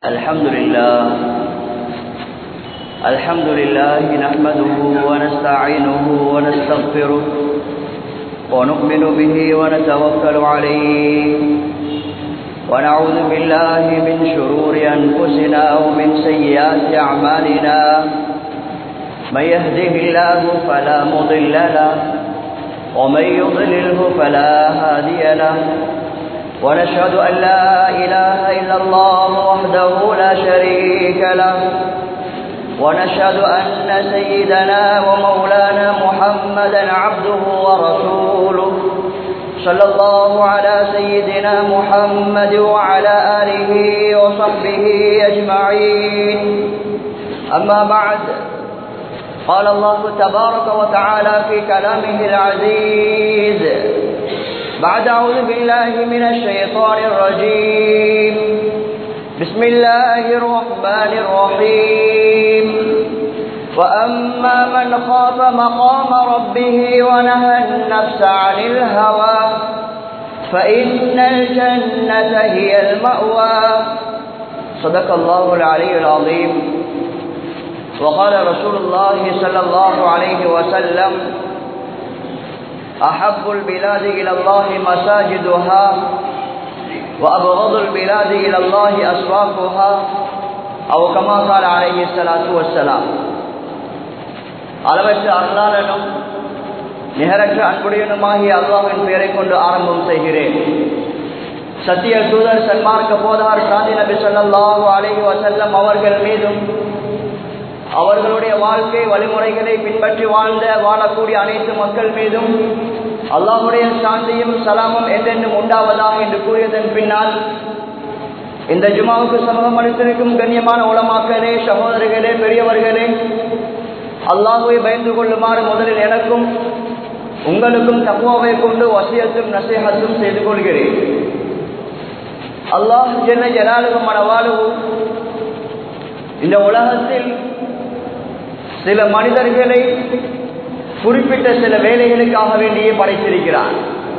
الحمد لله الحمد لله نحمده ونستعينه ونستغفره ونؤمن به ونتوكل عليه ونعوذ بالله من شرور أنفسنا ومن سيئات أعمالنا من يهده الله فلا مضل له ومن يضلله فلا هادي له ونشهد أن لا إله إلا الله وحده لا شريك له ونشهد أن سيدنا ومولانا محمدا عبده ورسوله صلى الله على سيدنا محمد وعلى آله وصحبه أجمعين أما بعد قال الله تبارك وتعالى في كلامه العزيز بعد أعوذ بالله من الشيطان الرجيم بسم الله الرحمن الرحيم وأما من خاف مقام ربه ونهى النفس عن الهوى فإن الجنة هي المأوى صدق الله العلي العظيم وقال رسول الله صلى الله عليه وسلم أحب البلاد إلى الله مساجدها وأبغض البلاد إلى الله أسواقها أو كما قال عليه الصلاة والسلام அளவற்ற அருளாளனும் நிகரற்ற அன்புடையனுமாகிய அல்லாவின் பெயரை கொண்டு ஆரம்பம் செய்கிறேன் சத்திய தூதர் சன்மார்க்க போதார் சாந்தி நபி சொல்லாஹு அலஹி வசல்லம் அவர்கள் மீதும் அவர்களுடைய வாழ்க்கை வழிமுறைகளை பின்பற்றி வாழ்ந்த வாழக்கூடிய அனைத்து மக்கள் மீதும் அல்லாஹுடைய சாந்தியும் சலாமும் என்றென்றும் உண்டாவதாக என்று கூறியதன் பின்னால் இந்த ஜுமாவுக்கு சமூகம் அளித்திருக்கும் கண்ணியமான உளமாக்களே சகோதரர்களே பெரியவர்களே அல்லாஹுவை பயந்து கொள்ளுமாறு முதலில் எனக்கும் உங்களுக்கும் தக்குவாவை கொண்டு வசியத்தும் நசேகத்தும் செய்து கொள்கிறேன் அல்லாஹ் ஜென்ன ஜலாலுகும் மனவாளுவும் இந்த உலகத்தில் சில மனிதர்களை குறிப்பிட்ட சில வேலைகளுக்காக வேண்டியே படைத்திருக்கிறார்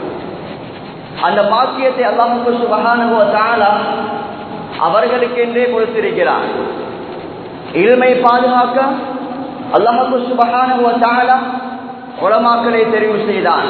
அந்த பாக்கியத்தை அல்லாஹுக்கு சுபகானுவ தாலா அவர்களுக்கென்றே கொடுத்திருக்கிறார் இல்மை பாதுகாக்க அல்லாஹுக்கு சுபகானுவ தாலா உளமாக்களை தெரிவு செய்தான்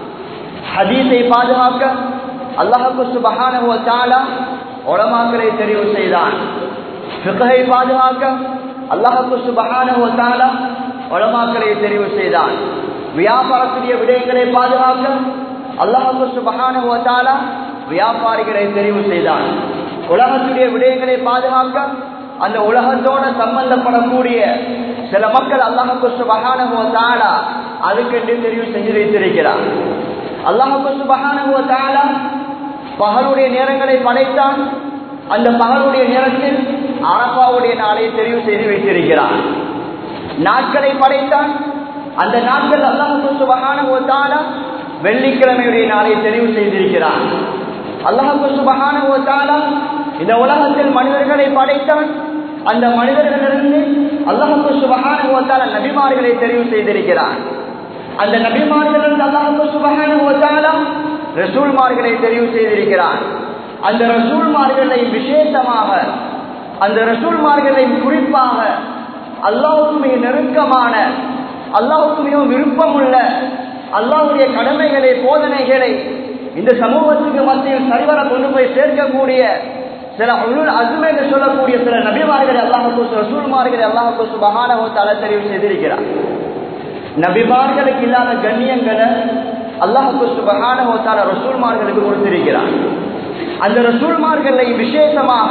ஹதீஸை பாதுகாக்க அல்லாஹுக்கு சுபகானுவ தாலா உளமாக்களை தெரிவு செய்தான் ஃபிகை பாதுகாக்க அல்லாஹுக்கு சுபகானுவ தாலா உளமாக்களை தெரிவு செய்தான் வியாபாரத்துடைய விடயங்களை பாதுகாக்க அல்லாஹு சுபகான வியாபாரிகளை தெரிவு செய்தான் உலகத்துடைய விடயங்களை பாதுகாக்க அந்த உலகத்தோட சம்பந்தப்படக்கூடிய சில மக்கள் அல்லாஹு சுபகான அதுக்கென்று தெரிவு செஞ்சு வைத்திருக்கிறார் அல்லாஹு சுபகான பகலுடைய நேரங்களை படைத்தான் அந்த பகலுடைய நேரத்தில் அரப்பாவுடைய நாளை தெரிவு செய்து வைத்திருக்கிறான் நாட்களை படைத்தான் அந்த நாட்கள் அல்லாஹு சுபகான வெள்ளிக்கிழமையுடைய நாளை தெரிவு செய்திருக்கிறான் அல்லாஹு சுபகான இந்த உலகத்தில் மனிதர்களை படைத்தான் அந்த மனிதர்களிலிருந்து அல்லாஹு சுபகான நபிமார்களை தெரிவு செய்திருக்கிறான் அந்த நபிமார்களிலிருந்து அல்லாஹு சுபகான ரசூல்மார்களை தெரிவு செய்திருக்கிறான் அந்த ரசூல்மார்களை விசேஷமாக அந்த ரசூல்மார்களை குறிப்பாக அல்லாவுக்கு மிக நெருக்கமான அல்லாவுக்கு மிகவும் விருப்பமுள்ள அல்லாவுடைய கடமைகளை போதனைகளை இந்த சமூகத்துக்கு மத்தியில் சரிவர கொண்டு போய் சேர்க்கக்கூடிய சில உள் அசுமை என்று சொல்லக்கூடிய சில நபிமார்களை அல்லாஹு ரசூல்மார்களை அல்லாஹு சுபகானவத்தால தெரிவு செய்திருக்கிறார் நபிமார்களுக்கு இல்லாத கண்ணியங்களை அல்லாஹு சுபகானவத்தால ரசூல்மார்களுக்கு கொடுத்திருக்கிறார் அந்த ரசூல்மார்களை விசேஷமாக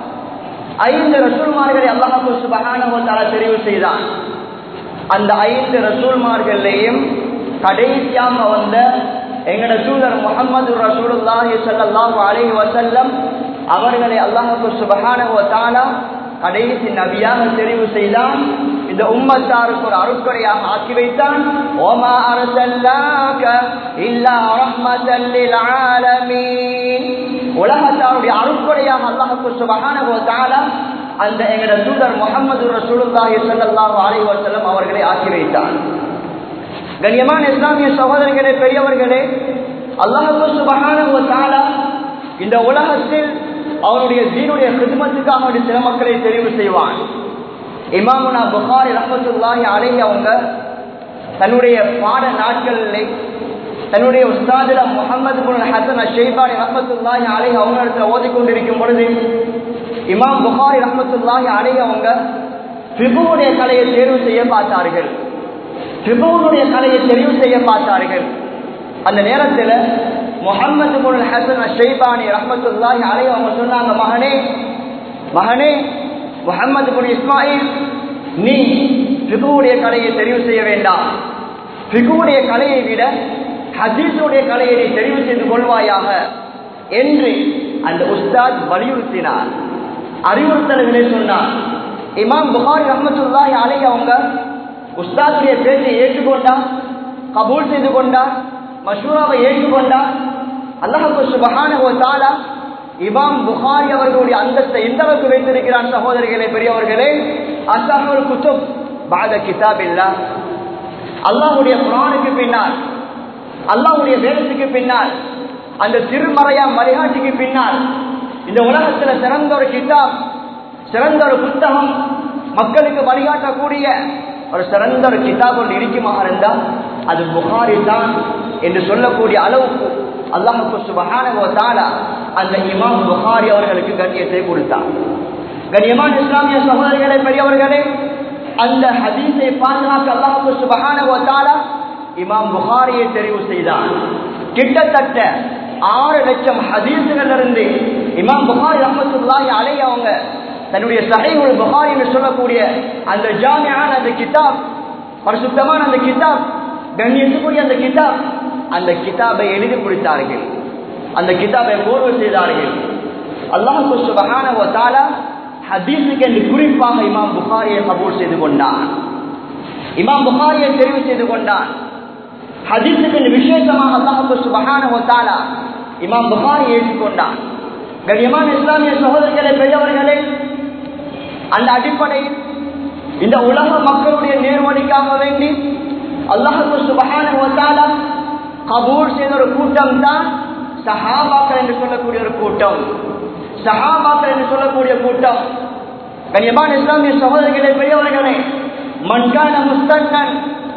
ஐந்து ரசூல்மார்களை அல்லாஹு சுபகானவத்தால தெரிவு செய்தான் அந்த ஐந்து ரசூல்மார்களையும் கடைசியாக வந்த எங்கட தூதர் முகமது ரசூலுல்லாஹி சல்லாஹூ அலஹி வசல்லம் அவர்களை அல்லாஹு சுபகானவத்தாலா கடைசி நபியாக தெரிவு செய்தான் இந்த உம்மத்தாருக்கு ஒரு அருட்கொடையாக ஆக்கி வைத்தான் ஓமா அரசல்லாக இல்லா ரஹ்மத்தல் லில் ஆலமீன் உலகத்தாருடைய அருட்கொடையாக அல்லாஹு சுபகானவத்தாலா அந்த எங்கட தூதர் முகமது ரசூலுல்லாஹி ஸல்லல்லாஹு அலைஹி வஸல்லம் அவர்களை ஆக்கி வைத்தான் கண்ணியமான இஸ்லாமிய சகோதரர்களே பெரியவர்களே அல்லாஹு சுபஹானஹு வ தஆலா இந்த உலகத்தில் அவனுடைய தீனுடைய கிருமத்துக்காக அவனுடைய சில மக்களை தெரிவு செய்வான் இமாமுனா புகாரி ரஹமத்துல்லாஹி அலைஹி அவங்க தன்னுடைய பாட நாட்களிலே தன்னுடைய உஸ்தாதுல முகமது குல் ஹசன் ஷெய்பானி ரஹமத்துல்லாஹி அலைஹி அவங்க இடத்துல ஓதிக்கொண்டிருக்கும் பொழுது இமாம் புகாரி ரஹமத்துல்லாஹி அலைஹி அவங்க ஃபிபுடைய கலையை தேர்வு செய்ய பார்த்தார்கள் ஃபிபுடைய கலையை தெரிவு செய்ய பார்த்தார்கள் அந்த நேரத்தில் முகமது குல் ஹசன் ஷெய்பானி ரஹமத்துல்லாஹி அலைஹி அவங்க சொன்னாங்க மகனே மகனே முகமது குல் இஸ்மாயில் நீ ஃபிகுடைய கலையை தெரிவு செய்ய வேண்டாம் ஃபிகுடைய கலையை விட ஹதீஸுடைய கலையை நீ தெரிவு செய்து கொள்வாயாக என்று அந்த உஸ்தாத் வலியுறுத்தினார் அறிவுறுத்தல்களை சொன்னார் இமாம் புகாரி ரஹமத்துல்லாஹி அலை அவங்க உஸ்தாதுடைய பேச்சை ஏற்றுக்கொண்டார் கபூல் செய்து கொண்டார் மஷூராவை ஏற்றுக்கொண்டார் அல்லாஹு சுபஹானஹு தஆலா இமாம் புகாரி அவர்களுடைய அந்தஸ்தை எந்த அளவுக்கு வைத்திருக்கிறான் சகோதரிகளே பெரியவர்களே அசாஹுல் குத்துப் பாத கிதாப் இல்லா அல்லாஹுடைய குரானுக்கு பின்னால் அல்லாஹுடைய வேதத்துக்கு பின்னால் அந்த திருமறையா வழிகாட்டிக்கு பின்னால் இந்த உலகத்துல சிறந்த ஒரு கிதாப் சிறந்த ஒரு புத்தகம் மக்களுக்கு வழிகாட்டக்கூடிய ஒரு சிறந்த ஒரு கிதாப் ஒன்று இருக்குமாக இருந்தால் அது புகாரி தான் என்று சொல்லக்கூடிய அளவுக்கு அல்லாஹுக்கு சுபஹானஹு தஆலா அந்த இமாம் புகாரி அவர்களுக்கு கண்ணியத்தை கொடுத்தார் கண்ணியமான இஸ்லாமிய சகோதரர்களே பெரியவர்களே அந்த ஹதீஸை பாதுகாக்க அல்லாஹுக்கு சுபஹானஹு தஆலா இமாம் புகாரியை தெரிவு செய்தார் கிட்டத்தட்ட ஆறு லட்சம் ஹதீஸுகள் இருந்து இமாம் புகாரி ரஹமத்துல்லாஹி அலைஹி அவங்க தன்னுடைய சஹீஹுல் புகாரி என்று சொல்லக்கூடிய அந்த ஜாமியான அந்த கிதாப் பரிசுத்தமான அந்த கிதாப் கண்ணியத்துக்குரிய அந்த கிதாப் அந்த கிதாபை எழுதி கொடுத்தார்கள் அந்த கிதாபை போர்வு செய்தார்கள் அல்லாஹு சுபஹானஹு தஆலா ஹதீஸுக்கு என்று குறிப்பாக இமாம் புகாரியை கபூல் செய்து கொண்டான் இமாம் புகாரியை தெரிவு செய்து கொண்டான் ஹதீஸுக்கு என்று விசேஷமாக அல்லாஹு சுபஹானஹு தஆலா இமாம் புகாரியை ஏற்றுக்கொண்டான் கண்ணியமான இஸ்லாமிய சகோதரர்களே பெரியவர்களே அந்த அடிப்படையில் இந்த உலக மக்களுடைய நேர்வழிக்காக வேண்டி அல்லாஹு சுபஹானஹு தஆலா கபூல் செய்த ஒரு கூட்டம் தான் சஹாபாக்கள் என்று சொல்லக்கூடிய ஒரு கூட்டம் சஹாபாக்கள் என்று சொல்லக்கூடிய கூட்டம் கண்ணியமான இஸ்லாமிய சகோதரிகளே பெரியவர்களே மண்கான முஸ்தன்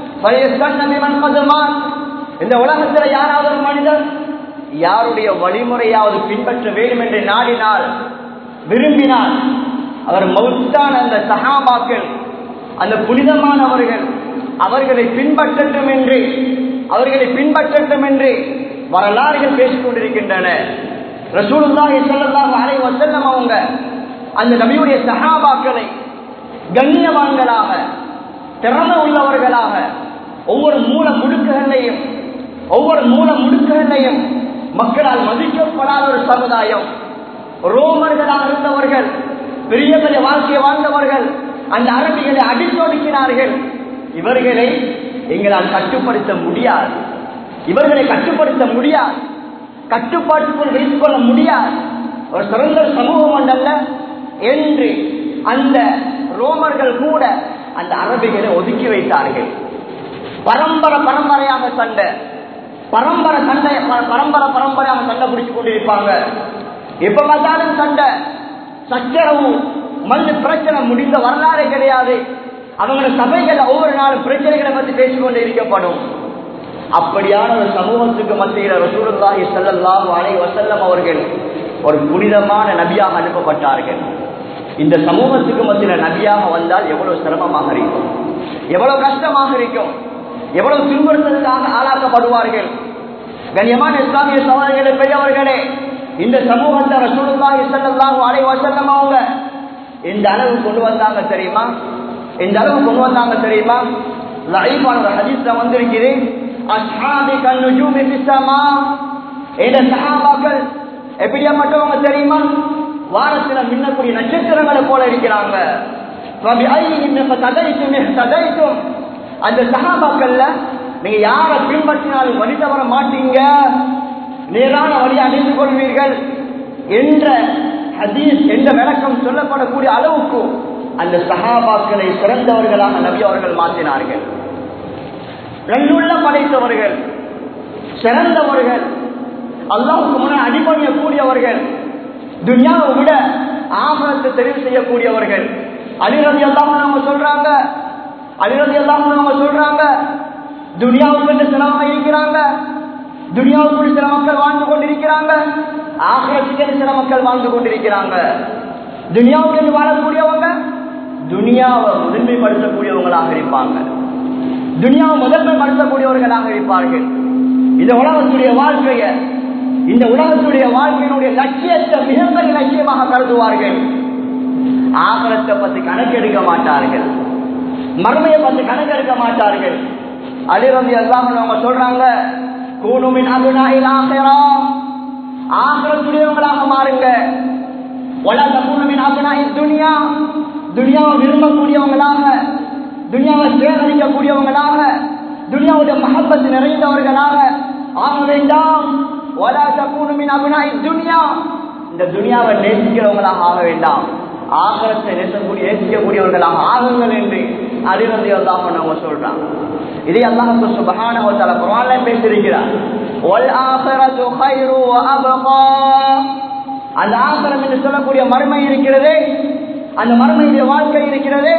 இந்த உலகத்தில் யாராவது ஒரு மனிதர் யாருடைய வழிமுறையாவது பின்பற்ற வேண்டும் என்று நாடினால் விரும்பினால் அவர் மௌத்தான அந்த சஹாபாக்கள் அந்த புனிதமானவர்கள் அவர்களை பின்பற்றட்டும் என்று அவர்களை பின்பற்றட்டும் என்று வரலாறுகள் பேசிக் கொண்டிருக்கின்றன ரசூலுல்லாஹி ஸல்லல்லாஹு அலைஹி வஸல்லம் அவங்க அந்த நபியுடைய சஹாபாக்களை கண்ணியவான்களாக திறமை உள்ளவர்களாக ஒவ்வொரு மூல முடுக்குகளையும் ஒவ்வொரு மூல முடுக்குகளையும் மக்களால் மதிக்கப்படாத ஒரு சமுதாயம் ரோமர்களாக இருந்தவர்கள் பெரிய பெரிய வாழ்க்கையை வாழ்ந்தவர்கள் அந்த அரபிகளை அடித்தொடுக்கினார்கள் இவர்களை எங்களால் கட்டுப்படுத்த முடியாது இவர்களை கட்டுப்படுத்த முடியாது கட்டுப்பாட்டுக்குள் வைத்துக் கொள்ள முடியாது ஒரு சிறந்த சமூகம் ஒன்றல்ல என்று அந்த ரோமர்கள் கூட அந்த அரபிகளை ஒதுக்கி வைத்தார்கள் பரம்பரை பரம்பரையாக சண்டை பரம்பரை சண்டை பரம்பரை பரம்பரையாக சண்டை பிடிச்சு கொண்டிருப்பாங்க எப்ப பார்த்தாலும் சண்டை சச்சரவு மண் பிரச்சனை முடிந்த வரலாறு கிடையாது அவங்களோட சபைகள் ஒவ்வொரு நாளும் பிரச்சனைகளை பற்றி பேசிக்கொண்டு இருக்கப்படும் அப்படியான ஒரு சமூகத்துக்கு மத்தியில் ரசூலுல்லாஹி ஸல்லல்லாஹு அலைஹி வஸல்லம் அவர்கள் ஒரு புனிதமான நபியாக அனுப்பப்பட்டார்கள் இந்த சமூகத்துக்கு மத்தியில் நபியாக வந்தால் எவ்வளவு சிரமமாக இருக்கும் எவ்வளவு கஷ்டமாக இருக்கும் எவ்வளவு துன்புறுத்தலுக்காக ஆளாக்கப்படுவார்கள் கண்ணியமான இஸ்லாமிய சகோதரர்களே பெரியவர்களே இந்த சமூகத்தை ரசூலுல்லாஹி ஸல்லல்லாஹு அலைஹி வஸல்லம் அவங்க இந்த அளவு கொண்டு வந்தாங்க தெரியுமா இந்த அளவு கொண்டு வந்தாங்க தெரியுமா லைஃபான ஒரு ஹதீஸ்ல வந்திருக்கிறேன் அஸ்ஹாபி கன்னுஜூமி ஃபிஸ்ஸமா இந்த சஹாபாக்கள் எப்படியாப்பட்டவங்க தெரியுமா வானத்துல மின்னக்கூடிய நட்சத்திரங்களை போல இருக்கிறாங்க அந்த சகாபாக்கள்ல நீங்க யாரை பின்பற்றினாலும் வழி தவற மாட்டீங்க நேரான வழி அணிந்து கொள்வீர்கள் என்ற ஹதீஸ் என்ற விளக்கம் சொல்லப்படக்கூடிய அளவுக்கு அந்த சகாபாக்களை சிறந்தவர்களாக நபி அவர்கள் மாற்றினார்கள் நல்லுள்ள படைத்தவர்கள் சிறந்தவர்கள் அல்லாவுக்கு முன்ன அடிபணியக்கூடியவர்கள் துனியாவை விட ஆகலத்தை தெரிவு செய்யக்கூடியவர்கள் அலிரதி எல்லாம் அவங்க சொல்றாங்க அலிரதி எல்லாம் அவங்க சொல்றாங்க துனியாவுக்கு சில மக்கள் இருக்கிறாங்க துனியாவுக்குள் சில மக்கள் வாழ்ந்து கொண்டிருக்கிறாங்க ஆகலத்துக்கு சில மக்கள் வாழ்ந்து கொண்டிருக்கிறாங்க துனியாவுக்கு வாழக்கூடியவங்க துனியாவை முதன்மைப்படுத்தக்கூடியவங்களாக இருப்பாங்க துனியாவை முதன்மைப்படுத்தக்கூடியவர்களாக இருப்பார்கள் இந்த உலகத்துடைய வாழ்க்கைய இந்த உலகத்துடைய வாழ்க்கையினுடைய லட்சியத்தை மிகப்பெரிய லட்சியமாக கருதுவார்கள் ஆகலத்தை பத்தி கணக்கெடுக்க மாட்டார்கள் மர்மையை பத்தி கணக்கெடுக்க மாட்டார்கள் அலிரந்தி எல்லாம் அவங்க சொல்றாங்க கூணுமின் அகுனாயில் ஆகிறா ஆகலத்துடையவங்களாக மாறுங்க உலக கூணுமின் அகுனாயில் துனியா துனியாவை விரும்பக்கூடியவங்களாக துனியாவை சேகரிக்கக்கூடியவங்களாக துனியாவுடைய மகப்பத்து நிறைந்தவர்களாக ஆக வேண்டாம் கூணுமின் அபிநாய் துனியா இந்த துனியாவை நேசிக்கிறவங்களாக ஆக வேண்டாம் ஆகரத்தை நேசக்கூடிய நேசிக்கக்கூடியவர்களாக ஆகுங்கள் என்று அறிவந்தி அல்லாஹ் அவங்க சொல்றாங்க இதை அல்லாஹ் சுபஹான குரான்ல பேசியிருக்கிறார் அந்த ஆசரம் என்று சொல்லக்கூடிய மறுமை இருக்கிறதே அந்த மறுமையுடைய வாழ்க்கை இருக்கிறதே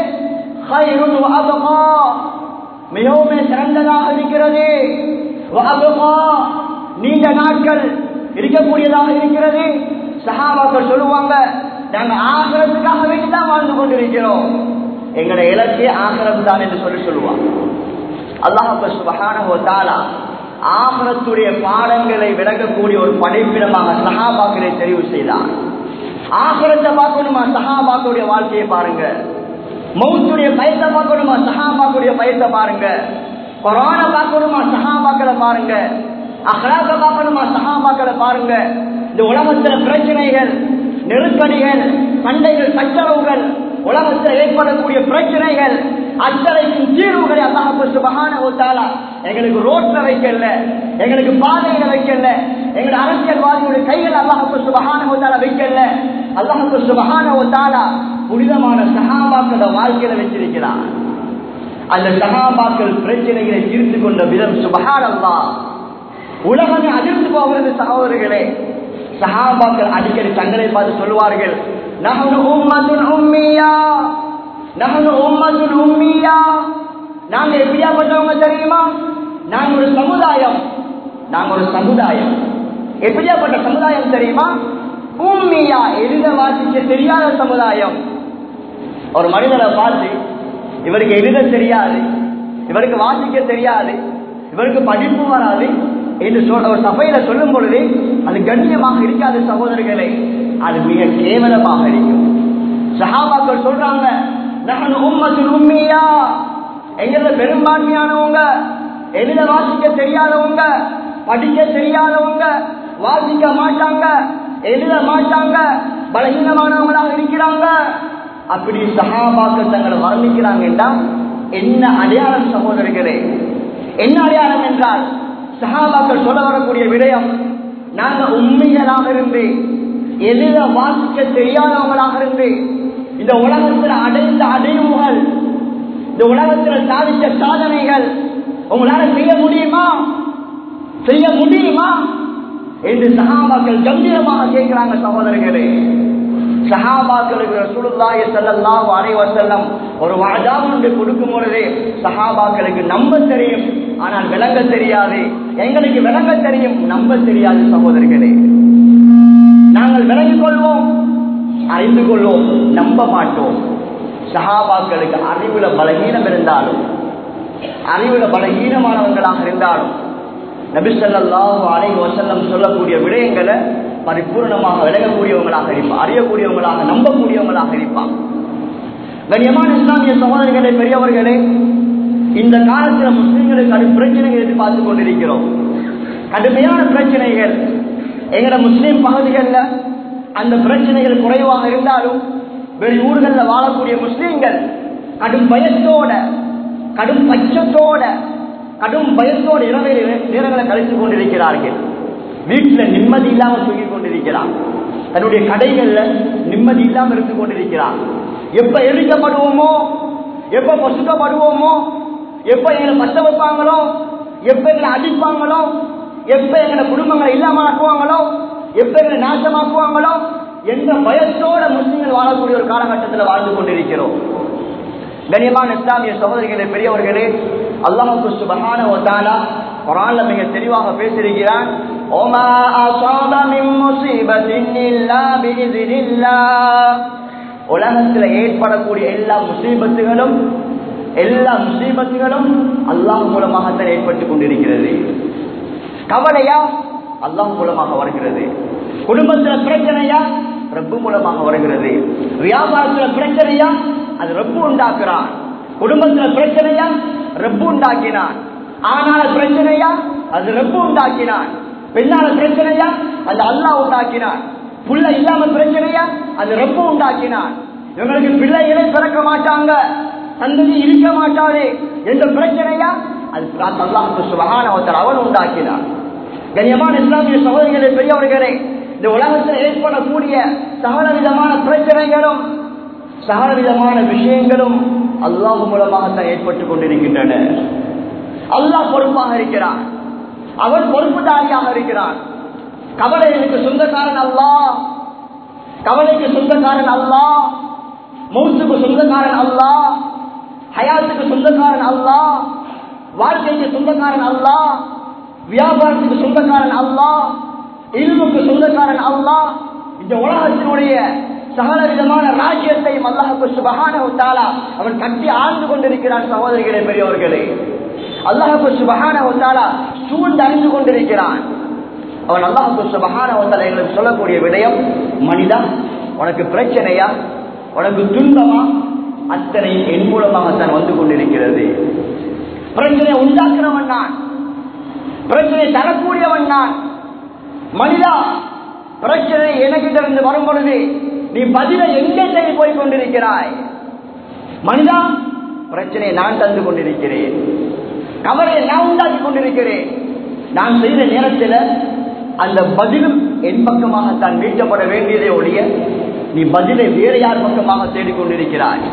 மிகவும் சிறந்ததாக இருக்கிறது நீண்ட நாட்கள் இருக்கக்கூடியதாக இருக்கிறது சகாபாக்கள் சொல்லுவாங்க நாங்க ஆகரத்துக்காக வேண்டிதான் வாழ்ந்து கொண்டிருக்கிறோம் எங்களுடைய இலக்கே ஆகரம் தான் என்று சொல்லி சொல்லுவாங்க அல்லாஹால ஆகரத்துடைய பாடங்களை விளக்கக்கூடிய ஒரு படைப்பிடமாக சகாபாக்களை தெரிவு செய்தார் ஆகரத்தை பார்க்கணுமா சகாபாக்களுடைய வாழ்க்கையை பாருங்க மௌத்துடைய பயத்தை பார்க்கணுமா சஹாபாக்குடைய பயத்தை பாருங்க கொரோனா பார்க்கணுமா சஹாபாக்களை பாருங்க அகலாக்க பார்க்கணுமா சஹாபாக்களை பாருங்க இந்த உலகத்துல பிரச்சனைகள் நெருக்கடிகள் சண்டைகள் சச்சரவுகள் உலகத்தில் ஏற்படக்கூடிய பிரச்சனைகள் அத்தனைக்கும் தீர்வுகளை அல்லாஹு சுபகான ஓட்டாலா எங்களுக்கு ரோட்ல வைக்கல எங்களுக்கு பாதையில வைக்கல எங்களுடைய அரசியல்வாதிகளுடைய கைகள் அல்லாஹு சுபகான ஓட்டாலா வைக்கல அல்லாஹு சுபகான ஓட்டாலா புனிதமான சகாபாக்கள வாழ்க்கையில வச்சிருக்கிறார் அந்த சகாபாக்கள் பிரச்சனைகளை தீர்த்து கொண்ட விதம் சுபகான் அல்லா உலகமே அதிர்ந்து போகிறது சகோதரர்களே சகாபாக்கள் அடிக்கடி தங்களை பார்த்து சொல்லுவார்கள் நகனு உம்மத்துன் உம்மியா நகனு உம்மத்துன் உம்மியா நாங்க எப்படியாப்பட்டவங்க தெரியுமா நாங்க ஒரு சமுதாயம் நாங்க ஒரு சமுதாயம் எப்படியாப்பட்ட சமுதாயம் தெரியுமா உம்மியா எழுத வாசிக்க தெரியாத சமுதாயம் ஒரு மனிதரை பார்த்து இவருக்கு எழுத தெரியாது இவருக்கு வாசிக்க தெரியாது இவருக்கு படிப்பு வராது என்று சொல்ற ஒரு சபையில சொல்லும் பொழுது அது கண்ணியமாக இருக்காது சகோதரர்களே அது மிக கேவலமாக இருக்கும் சஹாபாக்கள் சொல்றாங்க நகன் உம்மத்தின் உண்மையா எங்கள பெரும்பான்மையானவங்க எழுத வாசிக்க தெரியாதவங்க படிக்க தெரியாதவங்க வாசிக்க மாட்டாங்க எழுத மாட்டாங்க பலகீனமானவங்களாக இருக்கிறாங்க அப்படி சகாபாக்கள் தங்களை வர்ணிக்கிறாங்கன்னா என்ன அடையாளம் சகோதரர்களே என்ன அடையாளம் என்றால் சகாபாக்கள் சொல்ல வரக்கூடிய விடயம் நாங்க உண்மைகளாக இருந்து எழுத வாசிக்க தெரியாதவங்களாக இருந்து இந்த உலகத்தில் அடைந்த அடைவுகள் இந்த உலகத்தில் சாதித்த சாதனைகள் உங்களால செய்ய முடியுமா செய்ய முடியுமா என்று சகாபாக்கள் கம்பீரமாக கேட்கிறாங்க சகோதரர்களே சஹாபாக்களுக்கு ரசூலுல்லாஹி ஸல்லல்லாஹு அலைஹி வஸல்லம் ஒரு வாஜா ஒன்று கொடுக்கும் பொழுதே சஹாபாக்களுக்கு நம்ப தெரியும் ஆனால் விளங்க தெரியாது எங்களுக்கு விளங்க தெரியும் நம்ப தெரியாது சகோதரர்களே நாங்கள் விளங்கிக் கொள்வோம் அறிந்து கொள்வோம் நம்ப மாட்டோம் சஹாபாக்களுக்கு அறிவுல பலகீனம் இருந்தாலும் அறிவுல பலகீனமானவங்களாக இருந்தாலும் நபிசல்லாஹு அலை வசல்லம் சொல்லக்கூடிய விடயங்களை பரிபூர்ணமாக விலகக்கூடியவங்களாக இருப்பான் அறியக்கூடியவங்களாக நம்பக்கூடியவங்களாக இருப்பான் கண்ணியமான இஸ்லாமிய சகோதரர்களே பெரியவர்களே இந்த காலத்தில் முஸ்லிம்களுக்கு அது பிரச்சனைகள் எதிர்பார்த்து கொண்டிருக்கிறோம் கடுமையான பிரச்சனைகள் எங்கட முஸ்லிம் பகுதிகளில் அந்த பிரச்சனைகள் குறைவாக இருந்தாலும் வெளியூர்களில் வாழக்கூடிய முஸ்லிம்கள் கடும் பயத்தோட கடும் பட்சத்தோட கடும் பயத்தோடு இரவு நேரங்களை கழித்துக் கொண்டிருக்கிறார்கள் வீட்டில் நிம்மதி இல்லாமல் தூங்கிக் கொண்டிருக்கிறான் தன்னுடைய கடைகள்ல நிம்மதி இல்லாமல் இருந்து கொண்டிருக்கிறான் எப்ப எரிக்கப்படுவோமோ எப்ப பசுக்கப்படுவோமோ எப்ப எங்களை பத்த வைப்பாங்களோ எப்ப எங்களை அடிப்பாங்களோ எப்ப எங்களை குடும்பங்களை இல்லாம ஆக்குவாங்களோ எப்ப எங்களை நாசமாக்குவாங்களோ என்ற பயத்தோட முஸ்லிம்கள் வாழக்கூடிய ஒரு காலகட்டத்தில் வாழ்ந்து கொண்டிருக்கிறோம் கண்ணியமான இஸ்லாமிய சகோதரிகளே பெரியவர்களே அல்லாஹுக்கு சுபஹான ஒத்தாலா குரான்ல மிக தெளிவாக பேசியிருக்கிறான் ஓமா அசாப மின் முஸீபத்தின் இல்லா பிஇذنில்லாஹ் உலகத்தில் ஏற்படக்கூடிய எல்லா முசீபத்துகளும் எல்லா முசீபத்துகளும் அல்லாஹ் மூலமாகத்தான் ஏற்பட்டுக் கொண்டிருக்கிறது கவலையா அல்லாஹ் மூலமாக வருகிறது குடும்பத்துல பிரச்சனையா ரப்பு மூலமாக வருகிறது வியாபாரத்துல பிரச்சனையா அது ரப்பு உண்டாக்குறான் குடும்பத்துல பிரச்சனையா ரப்பு உண்டாக்கினான் ஆனால பிரச்சனையா அது ரப்பு உண்டாக்கினான் பெண்ணால பிரச்சனையா அது அல்லாஹ் உண்டாக்கினான் புள்ள இல்லாம பிரச்சனையா அது ரப்பு உண்டாக்கினான் இவங்களுக்கு பிள்ளைகளே பிறக்க மாட்டாங்க சந்ததி இருக்க மாட்டாரு என்ற பிரச்சனையா அது அல்லாஹுக்கு சுபகான அவன் உண்டாக்கினான் கண்ணியமான இஸ்லாமிய சகோதரிகளே பெரியவர்களே இந்த உலகத்தில் ஏற்படக்கூடிய சகல விதமான பிரச்சனைகளும் சகல விதமான விஷயங்களும் அல்லாஹ் மூலமாகத்தான் ஏற்பட்டுக் கொண்டிருக்கின்றன அல்லாஹ் பொறுப்பாக இருக்கிறான் அவன் பொறுப்புதாரியாக இருக்கிறான் கவலைகளுக்கு சொந்தக்காரன் அல்லாஹ் கவலைக்கு சொந்தக்காரன் அல்லாஹ் மௌத்துக்கு சொந்தக்காரன் அல்லாஹ் ஹயாத்துக்கு சொந்தக்காரன் அல்லாஹ் வாழ்க்கைக்கு சொந்தக்காரன் அல்லாஹ் வியாபாரத்துக்கு சொந்தக்காரன் அல்லாஹ் இல்முக்கு சொந்தக்காரன் அல்லாஹ் இந்த உலகத்தினுடைய சகல விதமான ராஜ்யத்தையும் அல்லாஹுக்கு சுபகான தாலா அவன் கட்டி ஆழ்ந்து கொண்டிருக்கிறான் சகோதரிகளே பெரியவர்களே அல்லாஹுக்கு சுபகான தாலா சூழ்ந்து அறிந்து கொண்டிருக்கிறான் அவன் அல்லாஹுக்கு சுபகான தாலா எங்களுக்கு சொல்லக்கூடிய விடயம் மனிதா உனக்கு பிரச்சனையா உனக்கு துன்பமா அத்தனை என் மூலமாகத்தான் வந்து கொண்டிருக்கிறது பிரச்சனை உண்டாக்குறவன் நான் பிரச்சனை தரக்கூடியவன் நான் மனிதா பிரச்சனை எனக்கிட்ட இருந்து வரும் பொழுது நீ பதில எங்கே தேடி போய் கொண்டிருக்கிறாய் மனிதா பிரச்சனையை நான் தந்து கொண்டிருக்கிறேன் கவலையை நான் உண்டாக்கி கொண்டிருக்கிறேன் நான் செய்த நேரத்தில் அந்த பதிலும் என் பக்கமாகத்தான் மீட்கப்பட வேண்டியதே ஒழிய நீ பதிலை வேறு யார் பக்கமாக தேடிக்கொண்டிருக்கிறாய்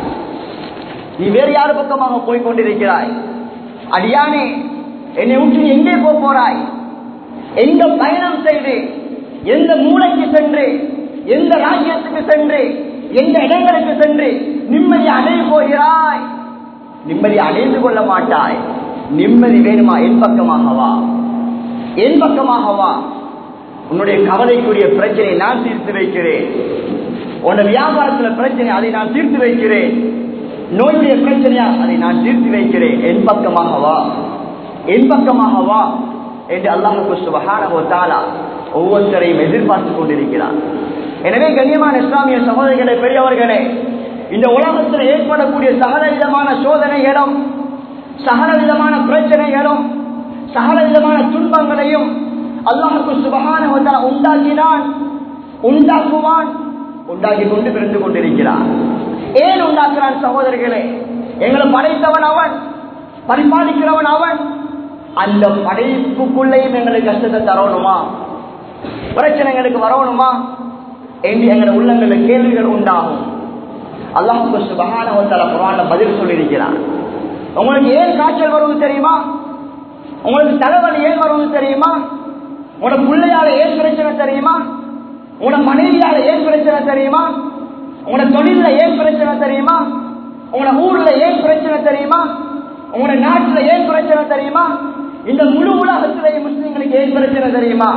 நீ வேறு யார் பக்கமாக போய் கொண்டிருக்கிறாய் அடியானே என்னை விட்டு எங்கே போக போறாய் எங்க பயணம் செய்து எந்த மூளைக்கு சென்று எந்த ராஜ்யத்துக்கு சென்று எந்த இடங்களுக்கு சென்று நிம்மதி அடைய போகிறாய் நிம்மதி அடைந்து கொள்ள மாட்டாய் நிம்மதி வேணுமா என் பக்கமாகவா என் பக்கமாகவா உன்னுடைய கவலைக்குரிய பிரச்சனை நான் தீர்த்து வைக்கிறேன் உன்னுடைய வியாபாரத்துல பிரச்சனை அதை நான் தீர்த்து வைக்கிறேன் நோயுடைய பிரச்சனையா அதை நான் தீர்த்து வைக்கிறேன் என் பக்கமாகவா என் பக்கமாகவா என்று அல்லாஹுக்கு சுபஹானஹு தஆலா ஒவ்வொருத்தரையும் எதிர்பார்த்து கொண்டிருக்கிறார் எனவே கண்ணியமான இஸ்லாமிய சகோதரிகளே பெரியவர்களே இந்த உலகத்தில் ஏற்படக்கூடிய சகல விதமான சோதனைகளும் சகல விதமான பிரச்சனைகளும் சகல விதமான துன்பங்களையும் அல்லாஹுக்கு சுபஹானஹு தஆலா உண்டாக்கினான் உண்டாக்குவான் உண்டாக்கி கொண்டு பிரிந்து கொண்டிருக்கிறான் ஏன் உண்டாக்குறான் சகோதரர்களே எங்களை படைத்தவன் அவன் பரிபாலிக்கிறவன் அவன் அந்த படைப்புக்குள்ளேயும் எங்களுக்கு கஷ்டத்தை தரணுமா பிரச்சனைகளுக்கு வரணுமா என்று எங்களுடைய உள்ளங்களில் கேள்விகள் உண்டாகும் அல்லாஹுக்கு சுபகான குரான பதில் சொல்லியிருக்கிறான் உங்களுக்கு ஏன் காய்ச்சல் வருவது தெரியுமா உங்களுக்கு தலைவலி ஏன் வருவது தெரியுமா உங்களோட பிள்ளையால ஏன் பிரச்சனை தெரியுமா உங்களோட மனைவியால ஏன் பிரச்சனை தெரியுமா உங்களோட தொழில ஏன் பிரச்சனை தெரியுமா உங்களோட ஊர்ல ஏன் பிரச்சனை தெரியுமா உங்களோட நாட்டுல ஏன் பிரச்சனை தெரியுமா இந்த முழு உலகத்திலேயே முஸ்லிம்களுக்கு ஏன் பிரச்சனை தெரியுமா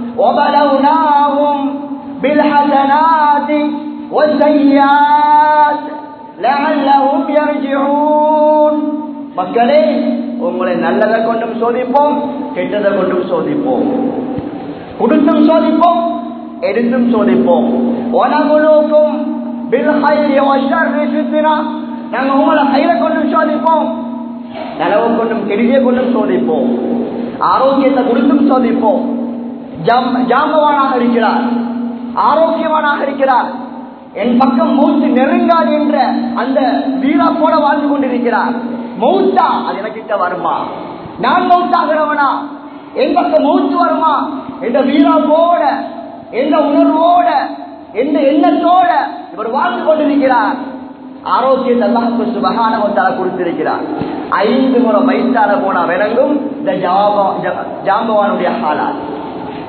وبلوناهم بالحسنات والسيئات لعلهم يرجعون மக்களே உங்களை நல்லதை கொண்டும் சோதிப்போம் கெட்டதை கொண்டும் சோதிப்போம் கொடுத்தும் சோதிப்போம் எடுத்தும் சோதிப்போம் உணவுக்கும் நாங்க உங்களை கையில கொண்டும் சோதிப்போம் நலவு கொண்டும் கெடுதியை கொண்டும் சோதிப்போம் ஆரோக்கியத்தை கொடுத்தும் சோதிப்போம் ஜாம்பவானாக இருக்கிறார் ஆரோக்கியவானாக இருக்கிறார் என் பக்கம் மௌத்து நெருங்காது என்ற அந்த வீராப்போட வாழ்ந்து கொண்டிருக்கிறார் மௌத்தா அது எனக்கிட்ட வருமா நான் மௌத்தாகிறவனா என் பக்கம் மௌத்து வருமா என்ற வீராப்போட எந்த உணர்வோட எந்த எண்ணத்தோட இவர் வாழ்ந்து கொண்டிருக்கிறார் ஆரோக்கியத்தை அல்லாஹுக்கு சுபகானவத்தால கொடுத்திருக்கிறார் ஐந்து முறை வயிற்றால போனா விளங்கும் இந்த ஜாம்பவானுடைய ஹாலாத்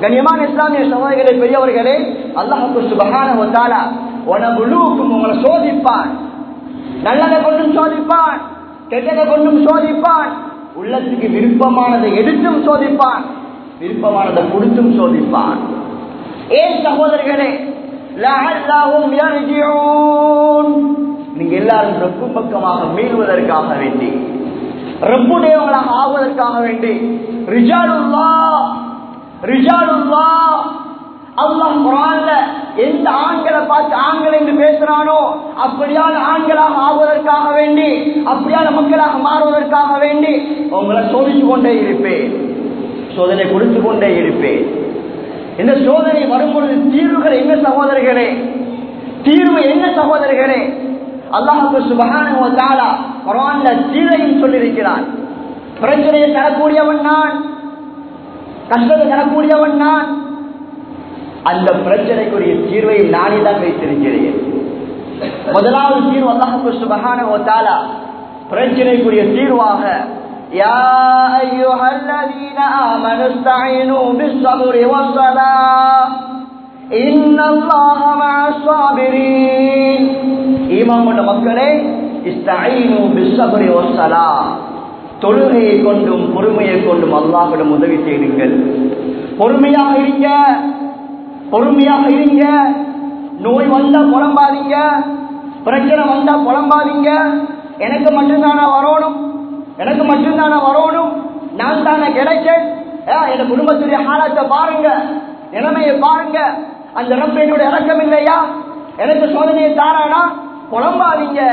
கண்ணியமான இஸ்லாமிய சகோதரர்களே பெரியவர்களே அல்லாஹுக்கு சுபகான ஒத்தாலா உனபுலூக்கும் உங்களை சோதிப்பான் நல்லதை கொண்டும் சோதிப்பான் கெட்டதை கொண்டும் சோதிப்பான் உள்ளத்துக்கு விருப்பமானதை எடுத்தும் சோதிப்பான் விருப்பமானதை கொடுத்தும் சோதிப்பான் ஏன் சகோதரர்களே லஅல்லஹும் யர்ஜிஊன் நீங்க எல்லாரும் ரப்பு பக்கமாக மீள்வதற்காக வேண்டி ரப்புடையவங்களாக ஆவதற்காக வேண்டி ரிஜாலுல்லா ரிஜாலுல்லா அல்லாஹ் குரான்ல எந்த ஆண்களை பார்த்து ஆண்கள் என்று பேசுறானோ அப்படியான ஆண்களாக ஆவதற்காக வேண்டி அப்படியான மக்களாக மாறுவதற்காக வேண்டி உங்களை சோதிச்சு கொண்டே இருப்பேன் சோதனை கொடுத்து கொண்டே இருப்பேன் இந்த சோதனை வரும்பொழுது தீர்வுகள் என்ன சகோதரர்களே தீர்வு என்ன சகோதரர்களே அல்லாஹுக்கு சுபகான தாலா குரான்ல தீரையும் சொல்லியிருக்கிறான் பிரச்சனையை தரக்கூடியவன் நான் கஷ்டத்தை தரக்கூடியவன் நான் அந்த பிரச்சனைக்குரிய தீர்வை நானே தான் வைத்திருக்கிறேன் முதலாவது தீர்வு அல்லாஹுக்கு சுபகான தாலா பிரச்சனைக்குரிய தீர்வாக يا أيها الذين آمنوا استعينوا بالصبر والصلاة إن الله مع الصابرين ஈமான் கொண்ட மக்களே இஸ்தஈனு பிஸ்ஸப்ரி வஸ்ஸலா தொழுகையை கொண்டும் பொறுமையை கொண்டும் அல்லாஹ்விடம் உதவி தேடுங்கள் பொறுமையாக இருங்க பொறுமையாக இருங்க நோய் வந்தா புலம்பாதீங்க பிரச்சனை வந்தா புலம்பாதீங்க எனக்கு மட்டும்தானா வரணும் எனக்கு மட்டும்தானே வரணும் நான் தானே கிடைச்சேன் என் குடும்பத்துடைய ஹாலத்தை பாருங்க நிலைமையை பாருங்க அந்த ரப்ப என்னுடைய இறக்கம் இல்லையா எனக்கு சோதனையை தாரானா குழம்பாதீங்க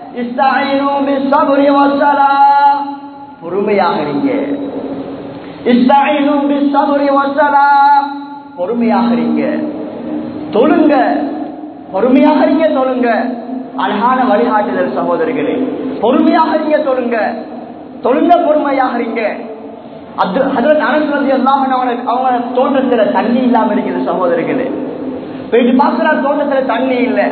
பொறுமையாக இருங்க பொறுமையாக இருங்க தொழுங்க பொறுமையாக இருங்க தொழுங்க அழகான வழிகாட்டுதல் சகோதரிகளே பொறுமையாக இருங்க தொழுங்க தொழுங்க பொறுமையாக இருங்க அவங்க தோட்டத்துல தண்ணி இல்லாம இருக்குது சகோதரிகளே போயிட்டு பாக்குறார் தோட்டத்துல தண்ணி இல்லை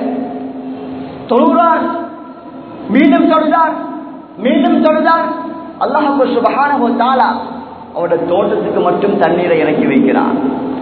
தொழுகிறார் மீண்டும் தொழுதார் மீண்டும் தொழுதார் அல்லாஹு சுபகான தாலா அவரோட தோட்டத்துக்கு மட்டும் தண்ணீரை இறக்கி வைக்கிறார்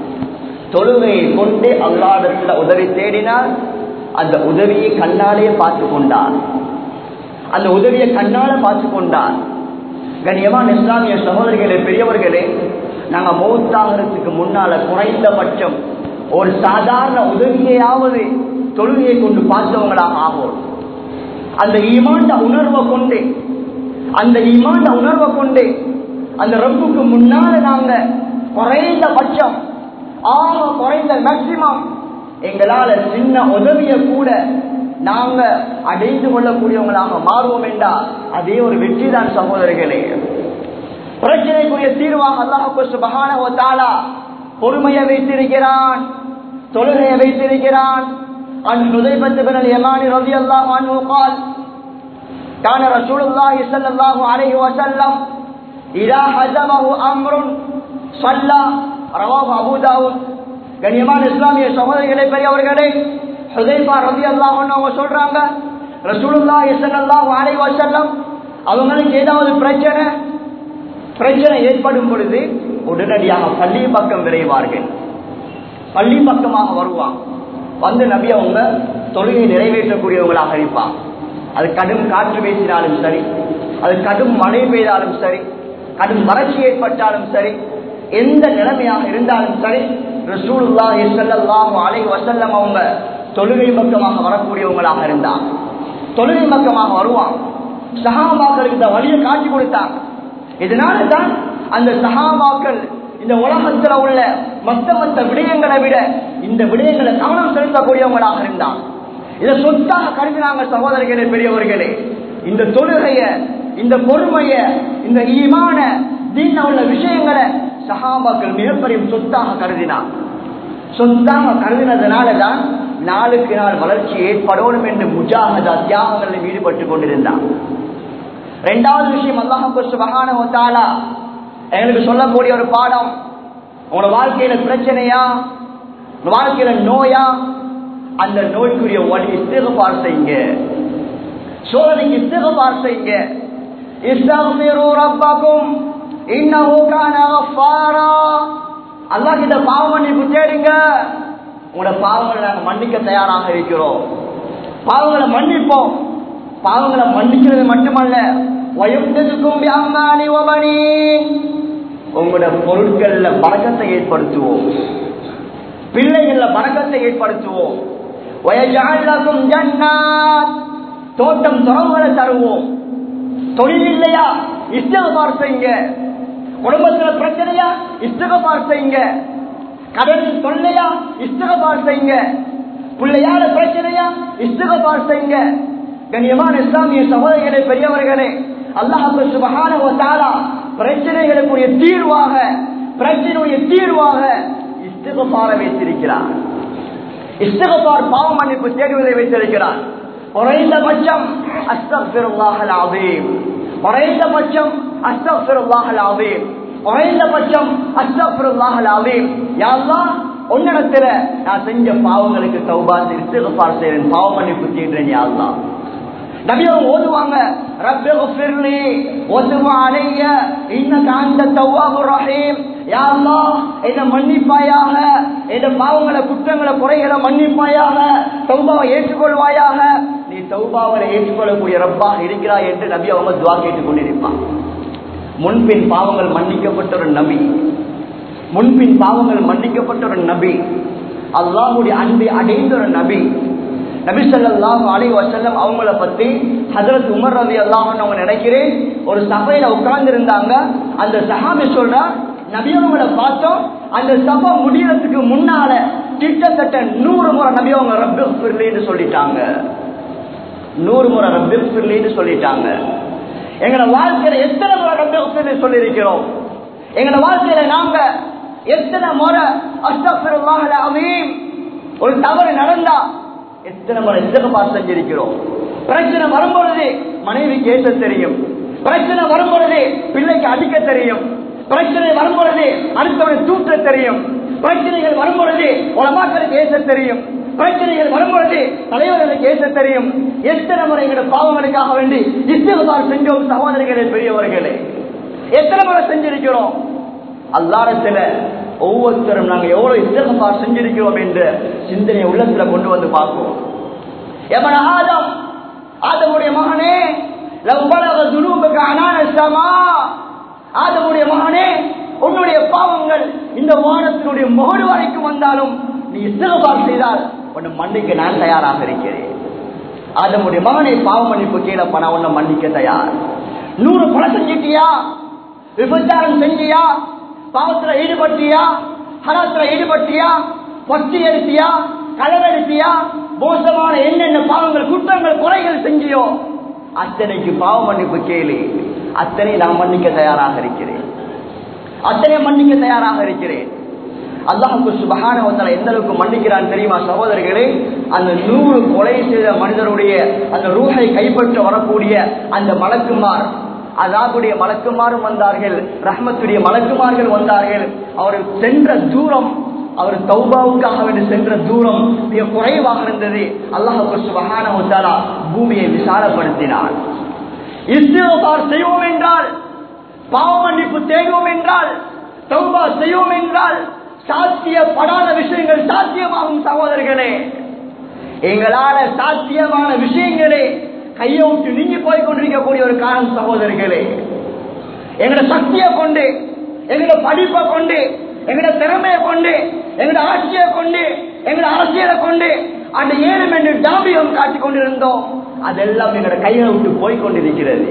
தொழுகையை கொண்டு அல்லாடத்துல உதவி தேடினார் அந்த உதவியை கண்ணாலேயே பார்த்து கொண்டார் அந்த உதவியை கண்ணால பார்த்து கொண்டார் கண்ணியமான இஸ்லாமிய சகோதரிகளே பெரியவர்களே நாங்க மௌத்தாகிறதுக்கு முன்னால குறைந்தபட்சம் ஒரு சாதாரண உதவியையாவது தொழுகையை கொண்டு பார்த்தவங்களாக ஆகும் அந்த ஈமாண்ட உணர்வை கொண்டு அந்த ஈமாண்ட உணர்வை கொண்டு அந்த ரப்புக்கு முன்னால நாங்க குறைந்தபட்சம் ஆக குறைந்த மேக்சிமம் எங்களால சின்ன உதவிய கூட நாங்க அடைந்து கொள்ளக்கூடியவங்களாக மாறுவோம் என்றால் அதே ஒரு வெற்றி தான் சகோதரர்களே பிரச்சனைக்குரிய தீர்வாக அல்லாஹு சுபகான பொறுமையை வைத்திருக்கிறான் தொழுகையை வைத்திருக்கிறான் عن حذيفة بن اليمان رضي الله عنه قال كان رسول الله صلى الله عليه وسلم إذا حزمه أمر صلى رواه أبو داود கண்ணியமான இஸ்லாமிய சகோதரிகளை பெரியவர்களே ஹுதைஃபா ரதி அல்லாஹ் அவங்க சொல்றாங்க ரசூலுல்லா ஸல்லல்லாஹு அலைஹி வஸல்லம் அவங்களுக்கு ஏதாவது பிரச்சனை பிரச்சனை ஏற்படும் பொழுது உடனடியாக பள்ளி பக்கம் விரைவார்கள் பள்ளி பக்கமாக வருவாங்க வந்து நபி அவங்க தொழுகை நிறைவேற்றக்கூடியவங்களாக இருப்பாங்க அது கடும் காற்று வீசினாலும் சரி அது கடும் மழை பெய்தாலும் சரி கடும் வறட்சி ஏற்பட்டாலும் சரி எந்த நிலைமையாக இருந்தாலும் சரி ரசூலுல்லாஹி ஸல்லல்லாஹு அலைஹி வஸல்லம் அவங்க தொழுகை பக்கமாக வரக்கூடியவங்களாக இருந்தாங்க தொழுகை பக்கமாக வருவாங்க சஹாபாக்களுக்கு இந்த வழியை காட்சி கொடுத்தாங்க இதனால தான் அந்த சஹாபாக்கள் இந்த உலகத்துல உள்ள மத்த மத்த விடயங்களை விட இந்த விடயங்களை கவனம் செலுத்தக்கூடியவங்களாக இருந்தாங்க இதை சொத்தாக கருதினாங்க சகோதரர்களே பெரியவர்களே இந்த தொழுகைய இந்த பொறுமைய இந்த ஈமான தீன உள்ள விஷயங்களை சஹாபாக்கள் மிகப்பெரிய சொத்தாக கருதினாங்க சொத்தாக கருதினதுனால தான் நாளுக்கு நாள் வளர்ச்சி ஏற்படணும் என்று முஜாகதா தியாகங்களில் ஈடுபட்டு கொண்டிருந்தான் ரெண்டாவது விஷயம் அல்லாஹு சுபகான தாலா எங்களுக்கு சொல்லக்கூடிய ஒரு பாடம் உங்களோட வாழ்க்கையில பிரச்சனையா உங்க வாழ்க்கையில நோயா அந்த நோய்க்குரிய வழி இஸ்திகபார் செய்யுங்க சோதனைக்கு இஸ்திகபார் செய்யுங்க இஸ்தக்ஃபிரு ரப்பக்கும் இன்னஹு கான கஃபாரா அல்லாஹ் கிட்ட பாவ மன்னிப்பு தேடுங்க உங்களோட பாவங்களை நாங்க மன்னிக்க தயாராக இருக்கிறோம் பாவங்களை மன்னிப்போம் பாவங்களை மன்னிக்கிறது மட்டுமல்ல வயம்ததுக்கும் வியாமானி ஒபனி உங்களோட பொருட்கள்ல பறக்கத்தை ஏற்படுத்துவோம் பிள்ளைகள்ல பறக்கத்தை ஏற்படுத்துவோம் வயஜாலக்கும் ஜன்னாத் தோட்டம் துறவுகளை தருவோம் தொழில் இல்லையா இஷ்டகபார் செய்யுங்க குடும்பத்துல பிரச்சனையா இஷ்டகபார் செய்யுங்க கடன் தொல்லையா இஷ்டகபார் செய்யுங்க பிள்ளையால பிரச்சனையா இஷ்டகபார் செய்யுங்க கண்ணியமான இஸ்லாமிய சகோதரிகளே பெரியவர்களே அல்லாஹு சுபஹானஹு வ தஆலா பிரச்சனைகளுக்குரிய தீர்வாக பிரச்சனையுடைய தீர்வாக இஸ்திகபார வைத்திருக்கிறார் இஸ்திகபார் பாவ மன்னிப்பு தேடுவதை வைத்திருக்கிறார் குறைந்தபட்சம் அஸ்தக்ஃபிருல்லாஹல் அஸீம் குறைந்தபட்சம் அஸ்தக்ஃபிருல்லாஹல் அஸீம் குறைந்தபட்சம் அஸ்தக்ஃபிருல்லாஹல் அஸீம் யா அல்லாஹ் உன்னிடத்துல நான் செஞ்ச பாவங்களுக்கு தௌபா இஸ்திகபார் செய்றேன் பாவ மன்னிப்பு தேடுறேன் யா அல்லாஹ் நபியும் ஓதுவாங்க ரப்பி குஃபிர்லி வதுவ அலைய இன்னக அன்த தவ்வாபுர் ரஹீம் யா அல்லாஹ் என்ன மன்னிப்பாயாக என்ன பாவங்களை குற்றங்களை குறைகளை மன்னிப்பாயாக தௌபாவை ஏற்றுக்கொள்வாயாக நீ தௌபாவை ஏற்றுக்கொள்ளக்கூடிய ரப்பாக இருக்கிறாய் என்று நபி அவங்க துவா கேட்டுக் கொண்டிருப்பான் முன்பின் பாவங்கள் மன்னிக்கப்பட்ட ஒரு நபி முன்பின் பாவங்கள் மன்னிக்கப்பட்ட ஒரு நபி அல்லாஹுடைய அன்பை அடைந்த ஒரு நபி நபி ஸல்லல்லாஹு அலைஹி வஸல்லம் அவங்கள பத்தி ஹஜரத் உமர் ரலியல்லாஹு அன்ஹு அவங்க நினைக்கிறேன் ஒரு சபையில உட்கார்ந்து இருந்தாங்க அந்த சஹாபி சொல்றா நபி அவங்கள பார்த்தோம் அந்த சபை முடியறதுக்கு முன்னால கிட்டத்தட்ட நூறு முறை நபி அவங்க ரப்பி ஃபிர்லின்னு சொல்லிட்டாங்க நூறு முறை ரப்பி ஃபிர்லின்னு சொல்லிட்டாங்க எங்களோட வாழ்க்கையில எத்தனை முறை ரப்பி ஃபிர்லி சொல்லி இருக்கிறோம் எங்களோட வாழ்க்கையில நாங்க எத்தனை முறை அஸ்தக்ஃபிருல்லாஹ் அலீம் ஒரு தவறு நடந்தா எத்தனை முறை இசகபார் செஞ்சிருக்கிறோம் பிரச்சனை வரும்பொழுது மனைவிக்கு ஏற்ற தெரியும் பிரச்சனை வரும்பொழுது பிள்ளைக்கு அடிக்க தெரியும் பிரச்சனை வரும்பொழுது அடுத்தவனை தூற்ற தெரியும் பிரச்சனைகள் வரும்பொழுது உலமாக்களுக்கு ஏற்ற தெரியும் பிரச்சனைகள் வரும்பொழுது தலைவர்களுக்கு ஏற்ற தெரியும் எத்தனை முறை எங்களோட பாவங்களுக்காக வேண்டி இசகபார் செஞ்சோம் சகோதரிகளே பெரியவர்களே எத்தனை முறை செஞ்சிருக்கிறோம் அல்லாடத்துல ஒவ்வொருத்தரும் நாங்க எவ்வளவு இஸ்தகபார் செஞ்சிருக்கிறோம் என்ற சிந்தனையை உள்ளத்துல கொண்டு வந்து பார்ப்போம் எவன ஆதம் ஆதமுடைய மகனே லவ்வளவு துருவுக்கு அனான சமா ஆதமுடைய மகனே உன்னுடைய பாவங்கள் இந்த வானத்தினுடைய முகடு வரைக்கும் வந்தாலும் நீ இஸ்தகபார் செய்தால் உன்னை மன்னிக்க நான் தயாராக இருக்கிறேன் ஆதமுடைய மகனை பாவ மன்னிப்பு கீழே பணம் உன்னை மன்னிக்க தயார் நூறு கொலை செஞ்சிட்டியா விபச்சாரம் செஞ்சியா பாவத்துல ஈடுபட்டியா ஹராத்துல ஈடுபட்டியா பட்டி எடுத்தியா களவெடுத்தியா மோசமான என்னென்ன பாவங்கள் குற்றங்கள் குறைகள் செஞ்சியோ அத்தனைக்கு பாவ மன்னிப்பு கேளு அத்தனை நான் மன்னிக்க தயாராக இருக்கிறேன் அத்தனை மன்னிக்க தயாராக இருக்கிறேன் அல்லாஹுக்கு சுபகானவத்தால எந்த அளவுக்கு மன்னிக்கிறான் தெரியுமா சகோதரர்களே அந்த நூறு கொலை செய்த மனிதருடைய அந்த ரூஹை கைப்பற்ற வரக்கூடிய அந்த மலக்குமார் அதாவுடைய மலக்குமாரும் வந்தார்கள் ரஹ்மத்துடைய மலக்குமார்கள் வந்தார்கள் அவர் சென்ற தூரம் அவர் தௌபாவுக்காக வேண்டி சென்ற தூரம் மிக குறைவாக இருந்தது அல்லாஹு சுபகான முத்தாலா பூமியை விசாலப்படுத்தினார் இஸ்திகார் செய்வோம் என்றால் பாவ மன்னிப்பு தேடுவோம் என்றால் தௌபா செய்வோம் என்றால் சாத்தியப்படாத விஷயங்கள் சாத்தியமாகும் சகோதரர்களே எங்களால சாத்தியமான விஷயங்களே கையை விட்டு நீங்கி போய் கொண்டிருக்கக்கூடிய ஒரு காரணம் சகோதரிகளே எங்களோட சக்தியை கொண்டு எங்களோட படிப்பை கொண்டு எங்களோட திறமையை கொண்டு எங்களோட ஆட்சியை கொண்டு எங்களோட அரசியலை கொண்டு அந்த ஏழும் என்று டாபியம் காட்டிக் கொண்டிருந்தோம் அதெல்லாம் எங்களோட கையை விட்டு போய் கொண்டிருக்கிறது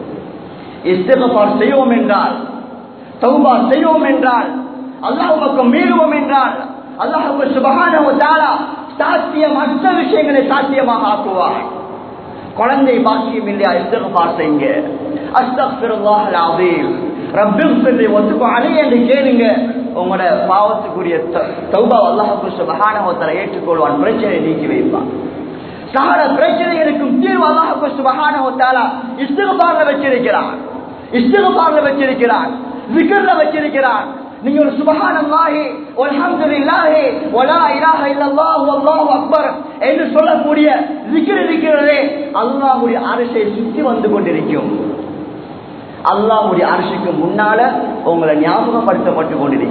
இஸ்திகபார் செய்வோம் என்றால் தௌபா செய்வோம் என்றால் அல்லாஹ் பக்கம் மீறுவோம் என்றால் அல்லாஹ் சுபகான சாத்தியம் மற்ற விஷயங்களை சாத்தியமாக ஆக்குவார் குழந்தை பாக்கியம் இல்லையா இஸ்திகபார் செய்யுங்க அஸ்தக்ஃபிருல்லாஹ் அலீம் ரப்பில் சொல்லி ஒத்துக்கோ அழி என்று கேளுங்க உங்களோட பாவத்துக்குரிய தௌபா அல்லாஹு சுபஹானவத்தரை ஏற்றுக்கொள்வான் பிரச்சனை நீக்கி வைப்பான் சகல பிரச்சனைகளுக்கும் தீர்வு அல்லாஹு சுபஹானவத்தாலா இஸ்திகபார்ல வச்சிருக்கிறான் இஸ்திகபார்ல வச்சிருக்கிறான் விக்கர்ல வச்சிருக்கிறான் நீங்க ஒரு சுபஹானல்லாஹி வல்ஹம்துலில்லாஹி வலா இலாஹ இல்லல்லாஹு வல்லாஹு அக்பர் என்று சொல்லக்கூடிய zikr இருக்கிறதே அல்லாஹ்வுடைய அரசை சுத்தி வந்து கொண்டிருக்கும் அல்லாஹ்வுடைய அரசுக்கு முன்னால உங்களை ஞாபகப்படுத்தப்பட்டு கொண்டிருக்கும்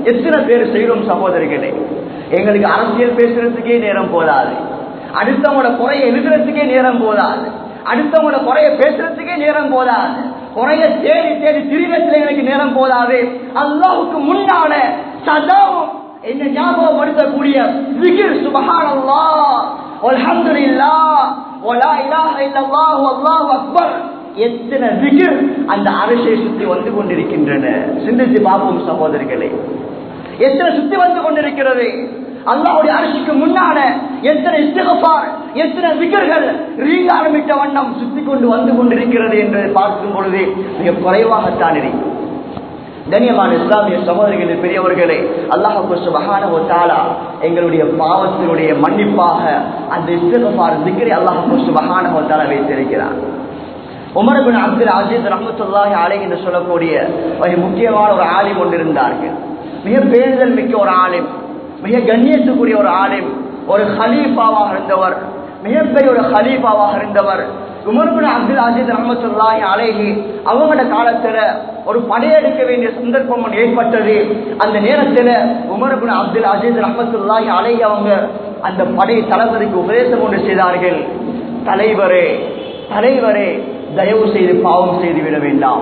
எத்தனை பேர் செய்யறோம் சகோதரிகளே எங்களுக்கு அரசியல் பேசுறதுக்கே நேரம் போதாது அடுத்தவங்களோட குறைய எழுதுறதுக்கே நேரம் போதாது அடுத்தவங்களோட குறைய பேசுறதுக்கே நேரம் போதாது குறைய தேடி தேடி திரிவத்தில் எனக்கு நேரம் போதாது அல்லாவுக்கு முன்னால சதாவும் என்ன ஞாபகப்படுத்தக்கூடிய விகிர் சுபஹானல்லா அல்ஹம்துலில்லாஹ் வலா இலாஹ இல்லல்லாஹு அல்லாஹு அக்பர் எத்தனை விகிர் அந்த அரசை சுத்தி வந்து கொண்டிருக்கின்றன சிந்தித்து பார்ப்போம் சகோதரிகளே எத்தனை சுத்தி வந்து கொண்டிருக்கிறது அல்லாவுடைய அரசுக்கு முன்னால எத்தனை இஸ்திகபார் எத்தனை விகர்கள் ரீங்க ஆரம்பித்த வண்ணம் சுத்தி கொண்டு வந்து கொண்டிருக்கிறது என்று பார்க்கும் பொழுது மிக குறைவாகத்தான் இருக்கும் கண்ணியமான இஸ்லாமிய சகோதரிகளே பெரியவர்களே அல்லாஹு சுபஹான தாலா எங்களுடைய பாவத்தினுடைய மன்னிப்பாக அந்த இஸ்திகபார் திக்கரை அல்லாஹு சுபஹான தாலா வைத்திருக்கிறார் உமரபின் அப்துல் அஜீத் ரஹமத்துல்லாஹி அலை என்று சொல்லக்கூடிய ஒரு முக்கியமான ஒரு ஆலிம் கொண்டிருந்தார்கள் மிக பேருதல் மிக்க ஒரு ஆலிம் மிக கண்ணியத்துக்குரிய ஒரு ஆலிம் ஒரு ஹலீஃபாவாக இருந்தவர் மிகப்பெரிய ஒரு ஹலீஃபாவாக இருந்தவர் உமர்பின் அப்துல் அஜீத் ரஹமத்துல்லாஹி அலைஹி அவங்களோட காலத்துல ஒரு படையெடுக்க வேண்டிய சந்தர்ப்பம் ஒன்று ஏற்பட்டது அந்த நேரத்துல உமர்பின் அப்துல் அஜீத் ரஹமத்துல்லாஹி அலைஹி அவங்க அந்த படை தளபதிக்கு உபதேசம் ஒன்று செய்தார்கள் தலைவரே தலைவரே தயவு செய்து பாவம் செய்து விட வேண்டாம்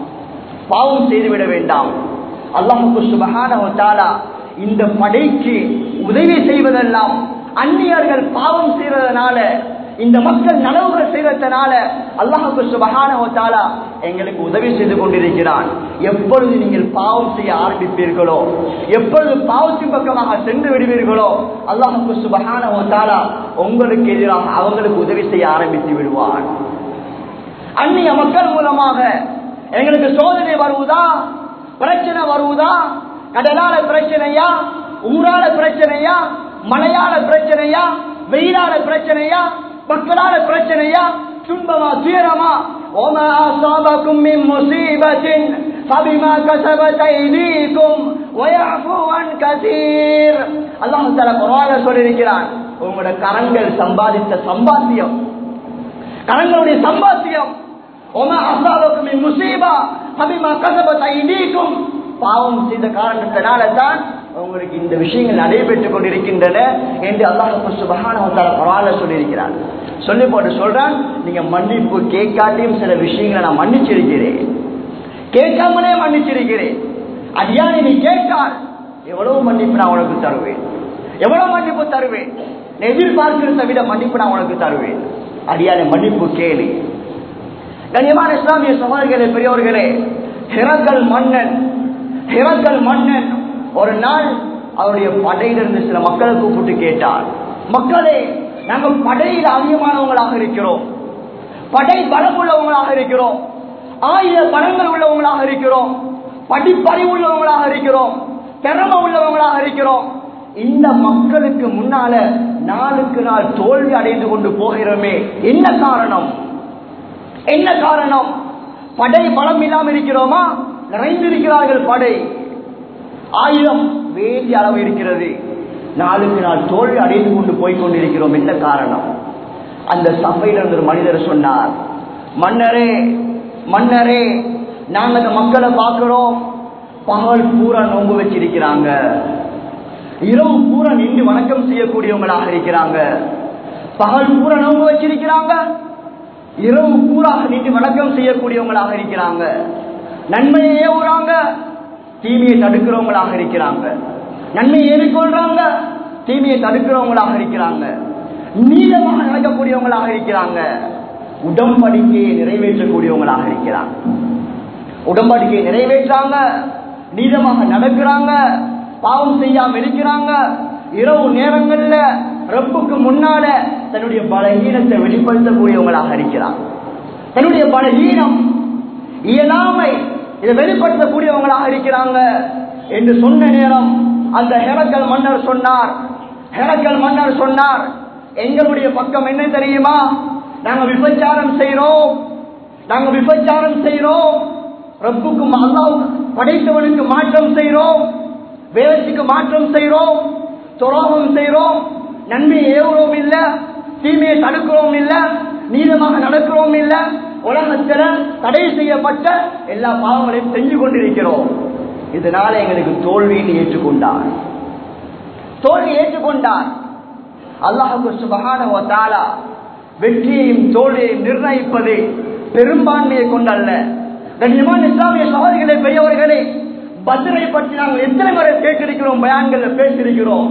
பாவம் செய்து விட வேண்டாம் அல்லாஹுக்கு சுபகான இந்த படைக்கு உதவி செய்வதெல்லாம் அந்நியர்கள் பாவம் செய்வதனால இந்த மக்கள் நலவுகள் செய்வதனால அல்லாஹுக்கு சுபகான எங்களுக்கு உதவி செய்து கொண்டிருக்கிறான் எப்பொழுது நீங்கள் பாவம் செய்ய ஆரம்பிப்பீர்களோ எப்பொழுது பாவத்தின் பக்கமாக சென்று விடுவீர்களோ அல்லாஹுக்கு சுபகான உங்களுக்கு எதிராக அவங்களுக்கு உதவி செய்ய ஆரம்பித்து விடுவான் அந்நிய மக்கள் மூலமாக எங்களுக்கு சோதனை வருவதா பிரச்சனை வருவதா கடலால பிரச்சனையா ஊரால பிரச்சனையா மழையால பிரச்சனையா வெயிலால பிரச்சனையா மக்களால பிரச்சனையா துன்பமா துயரமா وما أصابكم من مصيبة فبما كسبت أيديكم ويعفو عن كثير الله تعالى قرآن சொல்லியிருக்கிறான் உங்களோட கரங்கள் சம்பாதித்த சம்பாத்தியம் கரங்களுடைய சம்பாத்தியம் பாவம் செய்த காரணத்தினால தான் உங்களுக்கு இந்த விஷயங்கள் நடைபெற்றுக் கொண்டிருக்கின்றன என்று அல்லாஹால சொல்லியிருக்கிறார் சொல்லி போட்டு சொல்றான் நீங்க மன்னிப்பு கேட்காட்டியும் சில விஷயங்களை நான் மன்னிச்சிருக்கிறேன் கேட்காமலே மன்னிச்சிருக்கிறேன் அடியானி நீ கேட்டால் எவ்வளவு மன்னிப்பு நான் உனக்கு தருவேன் எவ்வளவு மன்னிப்பு தருவேன் எதிர்பார்க்கிறத விட மன்னிப்பு நான் உனக்கு தருவேன் அடியான மன்னிப்பு கேளு கண்ணியமான இஸ்லாமிய சகோதரர்களே பெரியவர்களே ஹிரக்கல் மன்னன் ஹிரக்கல் மன்னன் ஒரு நாள் அவருடைய படையிலிருந்து சில மக்களை கூப்பிட்டு கேட்டார் மக்களே நாங்கள் படையில் அதிகமானவங்களாக இருக்கிறோம் படை பலம் உள்ளவங்களாக இருக்கிறோம் ஆயுத பலங்கள் உள்ளவங்களாக இருக்கிறோம் படிப்பறிவு உள்ளவங்களாக இருக்கிறோம் திறமை உள்ளவங்களாக இருக்கிறோம் இந்த மக்களுக்கு முன்னால நாளுக்கு நாள் தோல்வி அடைந்து கொண்டு போகிறோமே என்ன காரணம் என்ன காரணம் படை பலம் இல்லாமல் இருக்கிறோமா நிறைந்திருக்கிறார்கள் படை ஆயுதம் வேண்டிய அளவு இருக்கிறது நாளுக்கு நாள் தோல்வி அடைந்து கொண்டு போய் கொண்டிருக்கிறோம் என்ன காரணம் அந்த சபையில் இருந்த ஒரு மனிதர் சொன்னார் மன்னரே மன்னரே நாங்க அந்த மக்களை பார்க்கிறோம் பகல் பூரா நோன்பு வச்சிருக்கிறாங்க இரவு பூரா நின்று வணக்கம் செய்யக்கூடியவங்களாக இருக்கிறாங்க பகல் பூரா நோன்பு வச்சிருக்கிறாங்க இரவு பூராக நின்று வணக்கம் செய்யக்கூடியவங்களாக இருக்கிறாங்க நன்மையை ஏவுறாங்க தீமையை தடுக்கிறவங்களாக இருக்கிறாங்க நன்மையை ஏறிக்கொள்றாங்க தீமையை தடுக்கிறவங்களாக இருக்கிறாங்க நீளமாக நடக்கக்கூடியவங்களாக இருக்கிறாங்க உடம்படிக்கையை நிறைவேற்றக்கூடியவங்களாக இருக்கிறாங்க உடம்படிக்கையை நிறைவேற்றாங்க நீளமாக நடக்கிறாங்க பாவம் செய்யாம இருக்கிறாங்க இரவு நேரங்கள்ல ரப்புக்கு முன்னால தன்னுடைய பலகீனத்தை வெளிப்படுத்தக்கூடியவங்களாக இருக்கிறார் தன்னுடைய பலகீனம் இயலாமை இதை வெளிப்படுத்தக்கூடியவங்களாக இருக்கிறாங்க என்று சொன்ன நேரம் அந்த ஹெரக்கல் மன்னர் சொன்னார் ஹெரக்கல் மன்னர் சொன்னார் எங்களுடைய பக்கம் என்ன தெரியுமா நாங்க விபச்சாரம் செய்யறோம் நாங்க விபச்சாரம் செய்யறோம் ரப்புக்கும் அல்லாஹ் படைத்தவனுக்கு மாற்றம் செய்யறோம் வேதத்துக்கு மாற்றம் செய்யறோம் துரோகம் செய்யறோம் நன்மையை ஏவுறோம் இல்ல தீமையை தடுக்கிறோம் இல்ல நீளமாக நடக்கிறோம் இல்ல உலகத்துல தடை செய்யப்பட்ட எல்லா பாவங்களையும் செஞ்சு கொண்டிருக்கிறோம் இதனால எங்களுக்கு தோல்வின்னு ஏற்றுக்கொண்டார் தோல்வி ஏற்றுக்கொண்டார் அல்லாஹுக்கு சுபகான தாலா வெற்றியையும் தோல்வியையும் நிர்ணயிப்பது பெரும்பான்மையை கொண்டல்ல கண்ணியமான இஸ்லாமிய சகோதரிகளே பெரியவர்களே பத்ரை பற்றி நாங்கள் எத்தனை முறை கேட்டிருக்கிறோம் பயான்கள்ல பேசியிருக்கிறோம்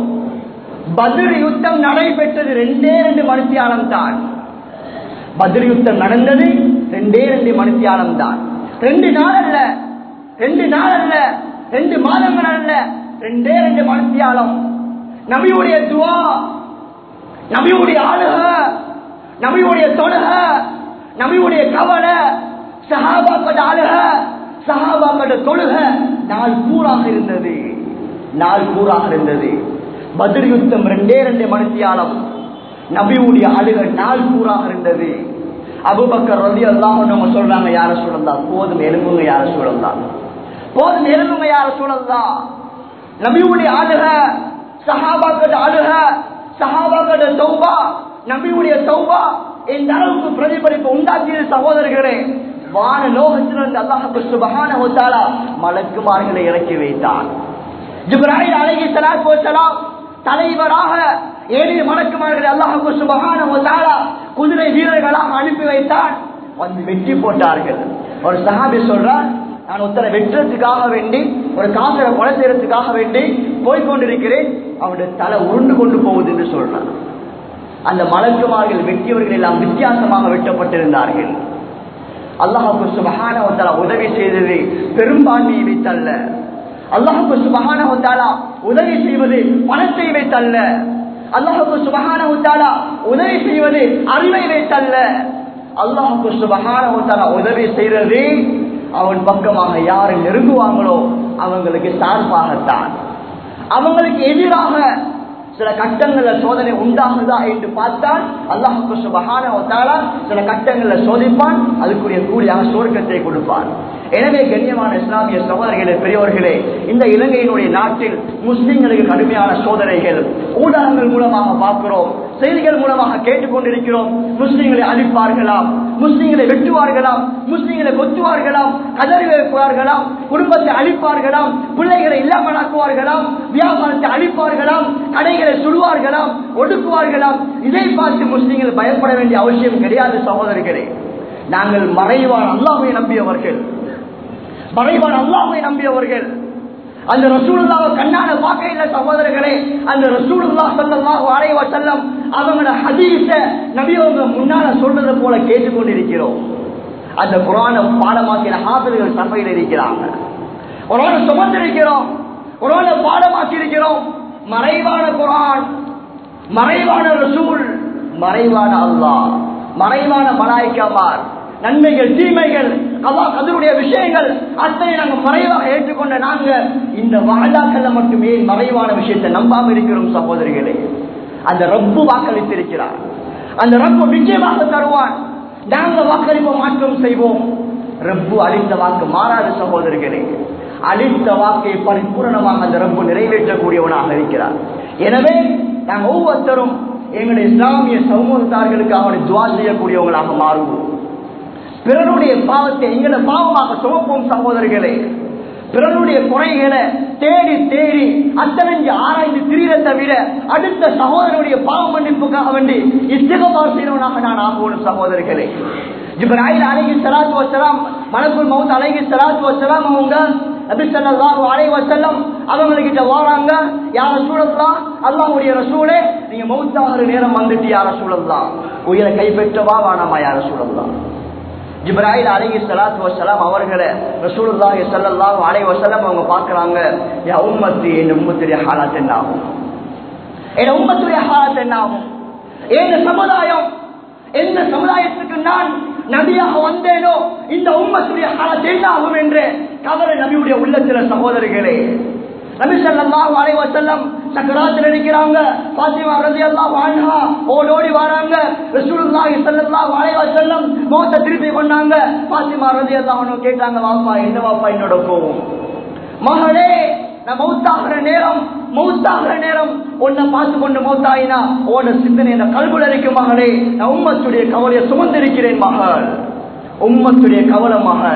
பதில் யுத்தம் நடைபெற்றது ரெண்டே ரெண்டு மனுஷியாலம் தான் பதில் யுத்தம் நடந்தது ரெண்டே ரெண்டு மனுஷியாலம் தான் ரெண்டு நாள் அல்ல ரெண்டு நாள் அல்ல ரெண்டு மாதங்கள் அல்ல ரெண்டே ரெண்டு மனுஷியாலம் நபியுடைய துவா நபியுடைய ஆளுக நபியுடைய தொழுக நபியுடைய கவலை சஹாபாக்கட ஆளுக சஹாபாக்கட தொழுக நாள் பூராக இருந்தது நாள் பூராக இருந்தது பதில் யுத்தம் ரெண்டே ரெண்டு மனுஷியாலம் நபியுடைய அழுக நாள் பூராக இருந்தது அபுபக்கர் ரவி அல்லாஹ் நம்ம சொல்றாங்க யார சொல்லலாம் போதும் எலும்புங்க யார சொல்லலாம் போதும் எலும்புங்க யார சொல்லலாம் நபியுடைய அழுக சஹாபாக்கட அழுக சஹாபாக்கட சௌபா நபியுடைய சௌபா இந்த அளவுக்கு பிரதிபலிப்பு உண்டாக்கிய சகோதரர்களே வான லோகத்திலிருந்து அல்லாஹு சுபஹான ஒத்தாலா மலக்குமார்களை இறக்கி வைத்தான் ஜிப்ராஹிம் அலைஹி ஸலாத்து வஸலாம் தலைவராக ஏழு மலக்குமார்களை அல்லாஹு சுபஹான ஒத்தாலா குதிரை வீரர்களாக அனுப்பி வைத்தான் வந்து வெற்றி போட்டார்கள் ஒரு சஹாபி சொல்றார் நான் ஒருத்தரை வெட்டுறதுக்காக வேண்டி ஒரு காசரை கொலை செய்யறதுக்காக வேண்டி போய்கொண்டிருக்கிறேன் அவனுடைய தலை உருண்டு கொண்டு போகுது என்று சொல்றான் அந்த மலக்குமார்கள் வெட்டியவர்கள் எல்லாம் வித்தியாசமாக வெட்டப்பட்டிருந்தார்கள் அல்லாஹுக்கு சுபகான உதவி செய்தது பெரும்பான்மையை வைத்தல்ல அல்லாஹுக்கு சுபகான உதவி செய்வது பணத்தை வைத்தல்ல அல்லாஹுக்கு சுபகான உதவி செய்வது அறிவை வைத்தல்ல அல்லாஹுக்கு சுபகான உதவி செய்யறது அவன் பக்கமாக யாரு நெருங்குவாங்களோ அவங்களுக்கு சார்பாகத்தான் அவங்களுக்கு எதிராக சில கட்டங்கள்ல சோதனை உண்டாகுதா என்று பார்த்தால் அல்லாஹுக்கு சுபகான சில கட்டங்கள்ல சோதிப்பான் அதுக்குரிய கூலியாக சுவர்க்கத்தை கொடுப்பான் எனவே கண்ணியமான இஸ்லாமிய சகோதரர்களே பெரியவர்களே இந்த இலங்கையினுடைய நாட்டில் முஸ்லிம்களுக்கு கடுமையான சோதனைகள் ஊடகங்கள் மூலமாக பார்க்கிறோம் செய்திகள் மூலமாக கேட்டுக்கொண்டிருக்கிறோம் முஸ்லிம்களை அழிப்பார்களாம் முஸ்லிம்களை வெட்டுவார்களாம் முஸ்லிம்களை கொத்துவார்களாம் கதறி வைப்பார்களாம் குடும்பத்தை அழிப்பார்களாம் பிள்ளைகளை இல்லாமலாக்குவார்களாம் வியாபாரத்தை அழிப்பார்களாம் கடைகளை சுடுவார்களாம் ஒடுக்குவார்களாம் இதை பார்த்து முஸ்லிம்கள் பயப்பட வேண்டிய அவசியம் கிடையாது சகோதரர்களே நாங்கள் மறைவான் அல்லாமை நம்பியவர்கள் மறைவான் அல்லாமை நம்பியவர்கள் அந்த ரசூலுல்லாவை கண்ணான பார்க்க இல்லை சகோதரர்களே அந்த ரசூலுல்லா சல்லல்லாஹு அலைஹி வஸல்லம் அவங்களோட ஹதீஸ நபி அவங்க முன்னால சொல்றத போல கேட்டுக்கொண்டிருக்கிறோம் அந்த குரான பாடமாக்கிற ஹாபில்கள் சபையில் இருக்கிறாங்க குரான சுமந்திருக்கிறோம் குரான பாடமாக்கி இருக்கிறோம் மறைவான குரான் மறைவான ரசூல் மறைவான அல்லாஹ் மறைவான மலாய்க்காமார் நன்மைகள் தீமைகள் அல்லாஹ் அதனுடைய விஷயங்கள் அத்தனை நாங்கள் மறைவாக ஏற்றுக்கொண்ட நாங்க இந்த வாழாக்கல்ல மட்டுமே மறைவான விஷயத்தை நம்பாம இருக்கிறோம் சகோதரிகளே அந்த ரப்பு வாக்களித்திருக்கிறார் அந்த ரப்பு நிச்சயமாக தருவான் நாங்க வாக்களிப்பு மாற்றம் செய்வோம் ரப்பு அளித்த வாக்கு மாறாத சகோதரிகளே அளித்த வாக்கை பரிபூரணமாக அந்த ரப்பு நிறைவேற்றக்கூடியவனாக இருக்கிறார் எனவே நாங்கள் ஒவ்வொருத்தரும் எங்களுடைய இஸ்லாமிய சமூகத்தார்களுக்கு அவனை துவா செய்யக்கூடியவங்களாக மாறுவோம் பிறனுடைய பாவத்தை எங்களை பாவமாக சுமப்போம் சகோதரர்களே பிறனுடைய குறைகளை தேடி தேடி அத்தனைஞ்சு ஆராய்ந்து திரியிற தவிர அடுத்த சகோதரனுடைய பாவ மன்னிப்புக்காக வேண்டி இஸ்திகபார் செய்யறவனாக நான் ஆகணும் சகோதரர்களே இப்ராஹிம் அலைஹி ஸலாத்து வஸலாம் மலக்குல் மவுத் அலைஹி ஸலாத்து வஸலாம் அவங்க நபி ஸல்லல்லாஹு அலைஹி வஸல்லம் அவங்க கிட்ட வராங்க யா ரசூலல்லாஹ் அல்லாஹ்வுடைய ரசூலே நீங்க மவுத் ஆகிற நேரம் வந்துட்டு யா ரசூலல்லாஹ் உயிரை கைப்பற்றவா வானாமா யா ரசூலல்லாஹ் ஜிப்ராஹில் அலைஹி ஸலாத்து வஸலாம் அவர்களை ரசூலுல்லாஹி ஸல்லல்லாஹு அலைஹி வஸல்லம் அவங்க பார்க்கறாங்க யா உம்மத்தி என் உம்மத்துடைய ஹாலத் என்ன ஆகும் என் உம்மத்துடைய ஹாலத் என்ன ஆகும் என் சமுதாயம் எந்த சமுதாயத்துக்கு நான் நபியாக வந்தேனோ இந்த உம்மத்துடைய ஹாலத் என்ன ஆகும் என்று கவலை நபியுடைய உள்ளத்துல சகோதரிகளே நபி ஸல்லல்லாஹு அலைஹி வஸல்லம் சக்கராத்தில் இருக்கிறாங்க பாத்திமா ரலியல்லாஹு அன்ஹா ஓடோடி வராங்க ரசூலுல்லாஹி ஸல்லல்லாஹு அலைஹி வஸல்லம் மௌத்த திருப்பி கொண்டாங்க பாத்திமா ரலியல்லாஹு அன்ஹா கேட்டாங்க வாப்பா என்ன வாப்பா என்னோட கோவம் மகளே நான் மௌத்தாகிற நேரம் மௌத்தாகிற நேரம் உன்னை பார்த்து கொண்டு மௌத்தாயினா உன சிந்தனை என்ன கல்குல இருக்கும் மகளே நான் உம்மத்துடைய கவலையை சுமந்திருக்கிறேன் மகள் உம்மத்துடைய கவலை மகள்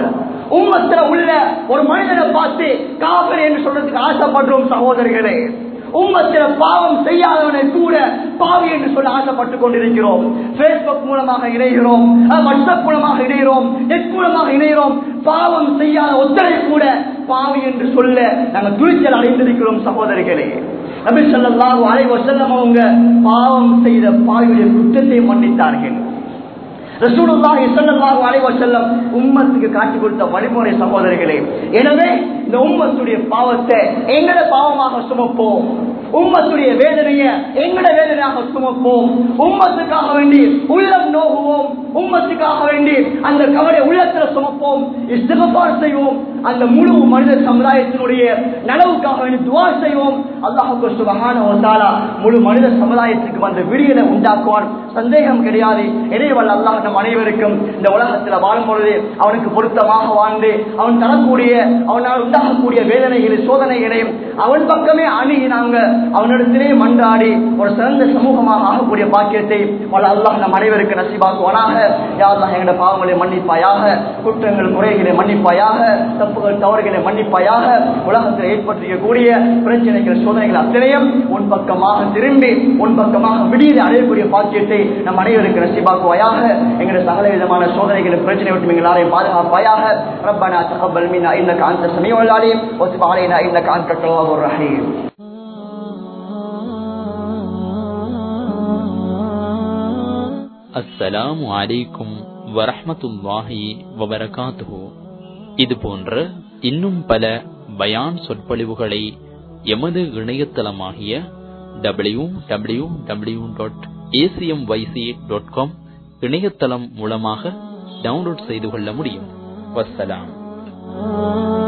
உம்மத்துல உள்ள ஒரு மனிதனை பார்த்து காபர் என்று சொல்றதுக்கு ஆசைப்படுறோம் சகோதரர்களே உம்மத்தில பாவம் செய்யாதவனை கூட பாவி என்று சொல்ல ஆசைப்பட்டுக் கொண்டிருக்கிறோம் பேஸ்புக் மூலமாக இணைகிறோம் வாட்ஸ்அப் மூலமாக இணைகிறோம் நெட் மூலமாக இணைகிறோம் பாவம் செய்யாத ஒத்தரை கூட பாவி என்று சொல்ல நாங்கள் துணிச்சல் அடைந்திருக்கிறோம் சகோதரிகளே நபி ஸல்லல்லாஹு அலைஹி வஸல்லம் அவங்க பாவம் செய்த பாவியுடைய குற்றத்தை மன்னித்தார்கள் ரசூலுல்லாஹி ஸல்லல்லாஹு அலைஹி வஸல்லம் உம்மத்துக்கு காட்டி கொடுத்த வழிமுறை சகோதரர்களே எனவே இந்த உம்மத்துடைய பாவத்தை எங்கட பாவமாக சுமப்போம் உம்மத்துடைய வேதனையை எங்கட வேதனையாக சுமப்போம் உம்மத்துக்காக வேண்டி உள்ளம் நோகுவோம் உம்மத்துக்காக வேண்டி அந்த கவலை உள்ளத்துல சுமப்போம் இஸ்திகபார் செய்வோம் அந்த முழு மனித சமுதாயத்தினுடைய நலவுக்காக வேண்டி துவா செய்வோம் அல்லாஹுக்கு சுபஹானஹு வ தஆலா முழு மனித சமுதாயத்துக்கு வந்த விடியலை உண்டாக்குவான் சந்தேகம் கிடையாது இறைவல் அல்லாஹ் நம் அனைவருக்கும் இந்த உலகத்தில் வாழும் பொழுது அவனுக்கு பொருத்தமாக வாழ்ந்து அவன் தரக்கூடிய அவனால் உண்டாகக்கூடிய வேதனைகளை சோதனைகளையும் அவன் பக்கமே அணுகி நாங்க அவனிடத்திலே மன்றாடி ஒரு சிறந்த சமூகமாக ஆகக்கூடிய பாக்கியத்தை வல்ல அல்லாஹ் நம் அனைவருக்கு நசிபாக்குவானாக யாரெல்லாம் எங்களோட பாவங்களை மன்னிப்பாயாக குற்றங்கள் குறைகளை மன்னிப்பாயாக தப்புகள் தவறுகளை மன்னிப்பாயாக உலகத்தில் ஏற்பட்டிருக்கக்கூடிய பிரச்சனைகள் சோதனைகள் அத்தனையும் உன் பக்கமாக திரும்பி உன் பக்கமாக விடியலை அடையக்கூடிய பாக்கியத்தை நம் அனைவருக்கு நசிபாக்குவாயாக எங்களுடைய சகல விதமான சோதனைகளை பிரச்சனை விட்டு எங்கள் எல்லாரையும் பாதுகாப்பாயாக ربنا تقبل منا انك انت السميع العليم وتب علينا انك انت التواب الرحيم அஸ்ஸலாமு அலைக்கும் வரஹ்மத்துல்லாஹி வபரகாத்துஹு இது போன்ற இன்னும் பல பயான் சொற்பொழிவுகளை எமது இணையதளமாகிய W W W dot ACM YC dot com இணையதளம் மூலமாக டவுன்லோட் செய்து கொள்ள முடியும் வஸ்ஸலாம்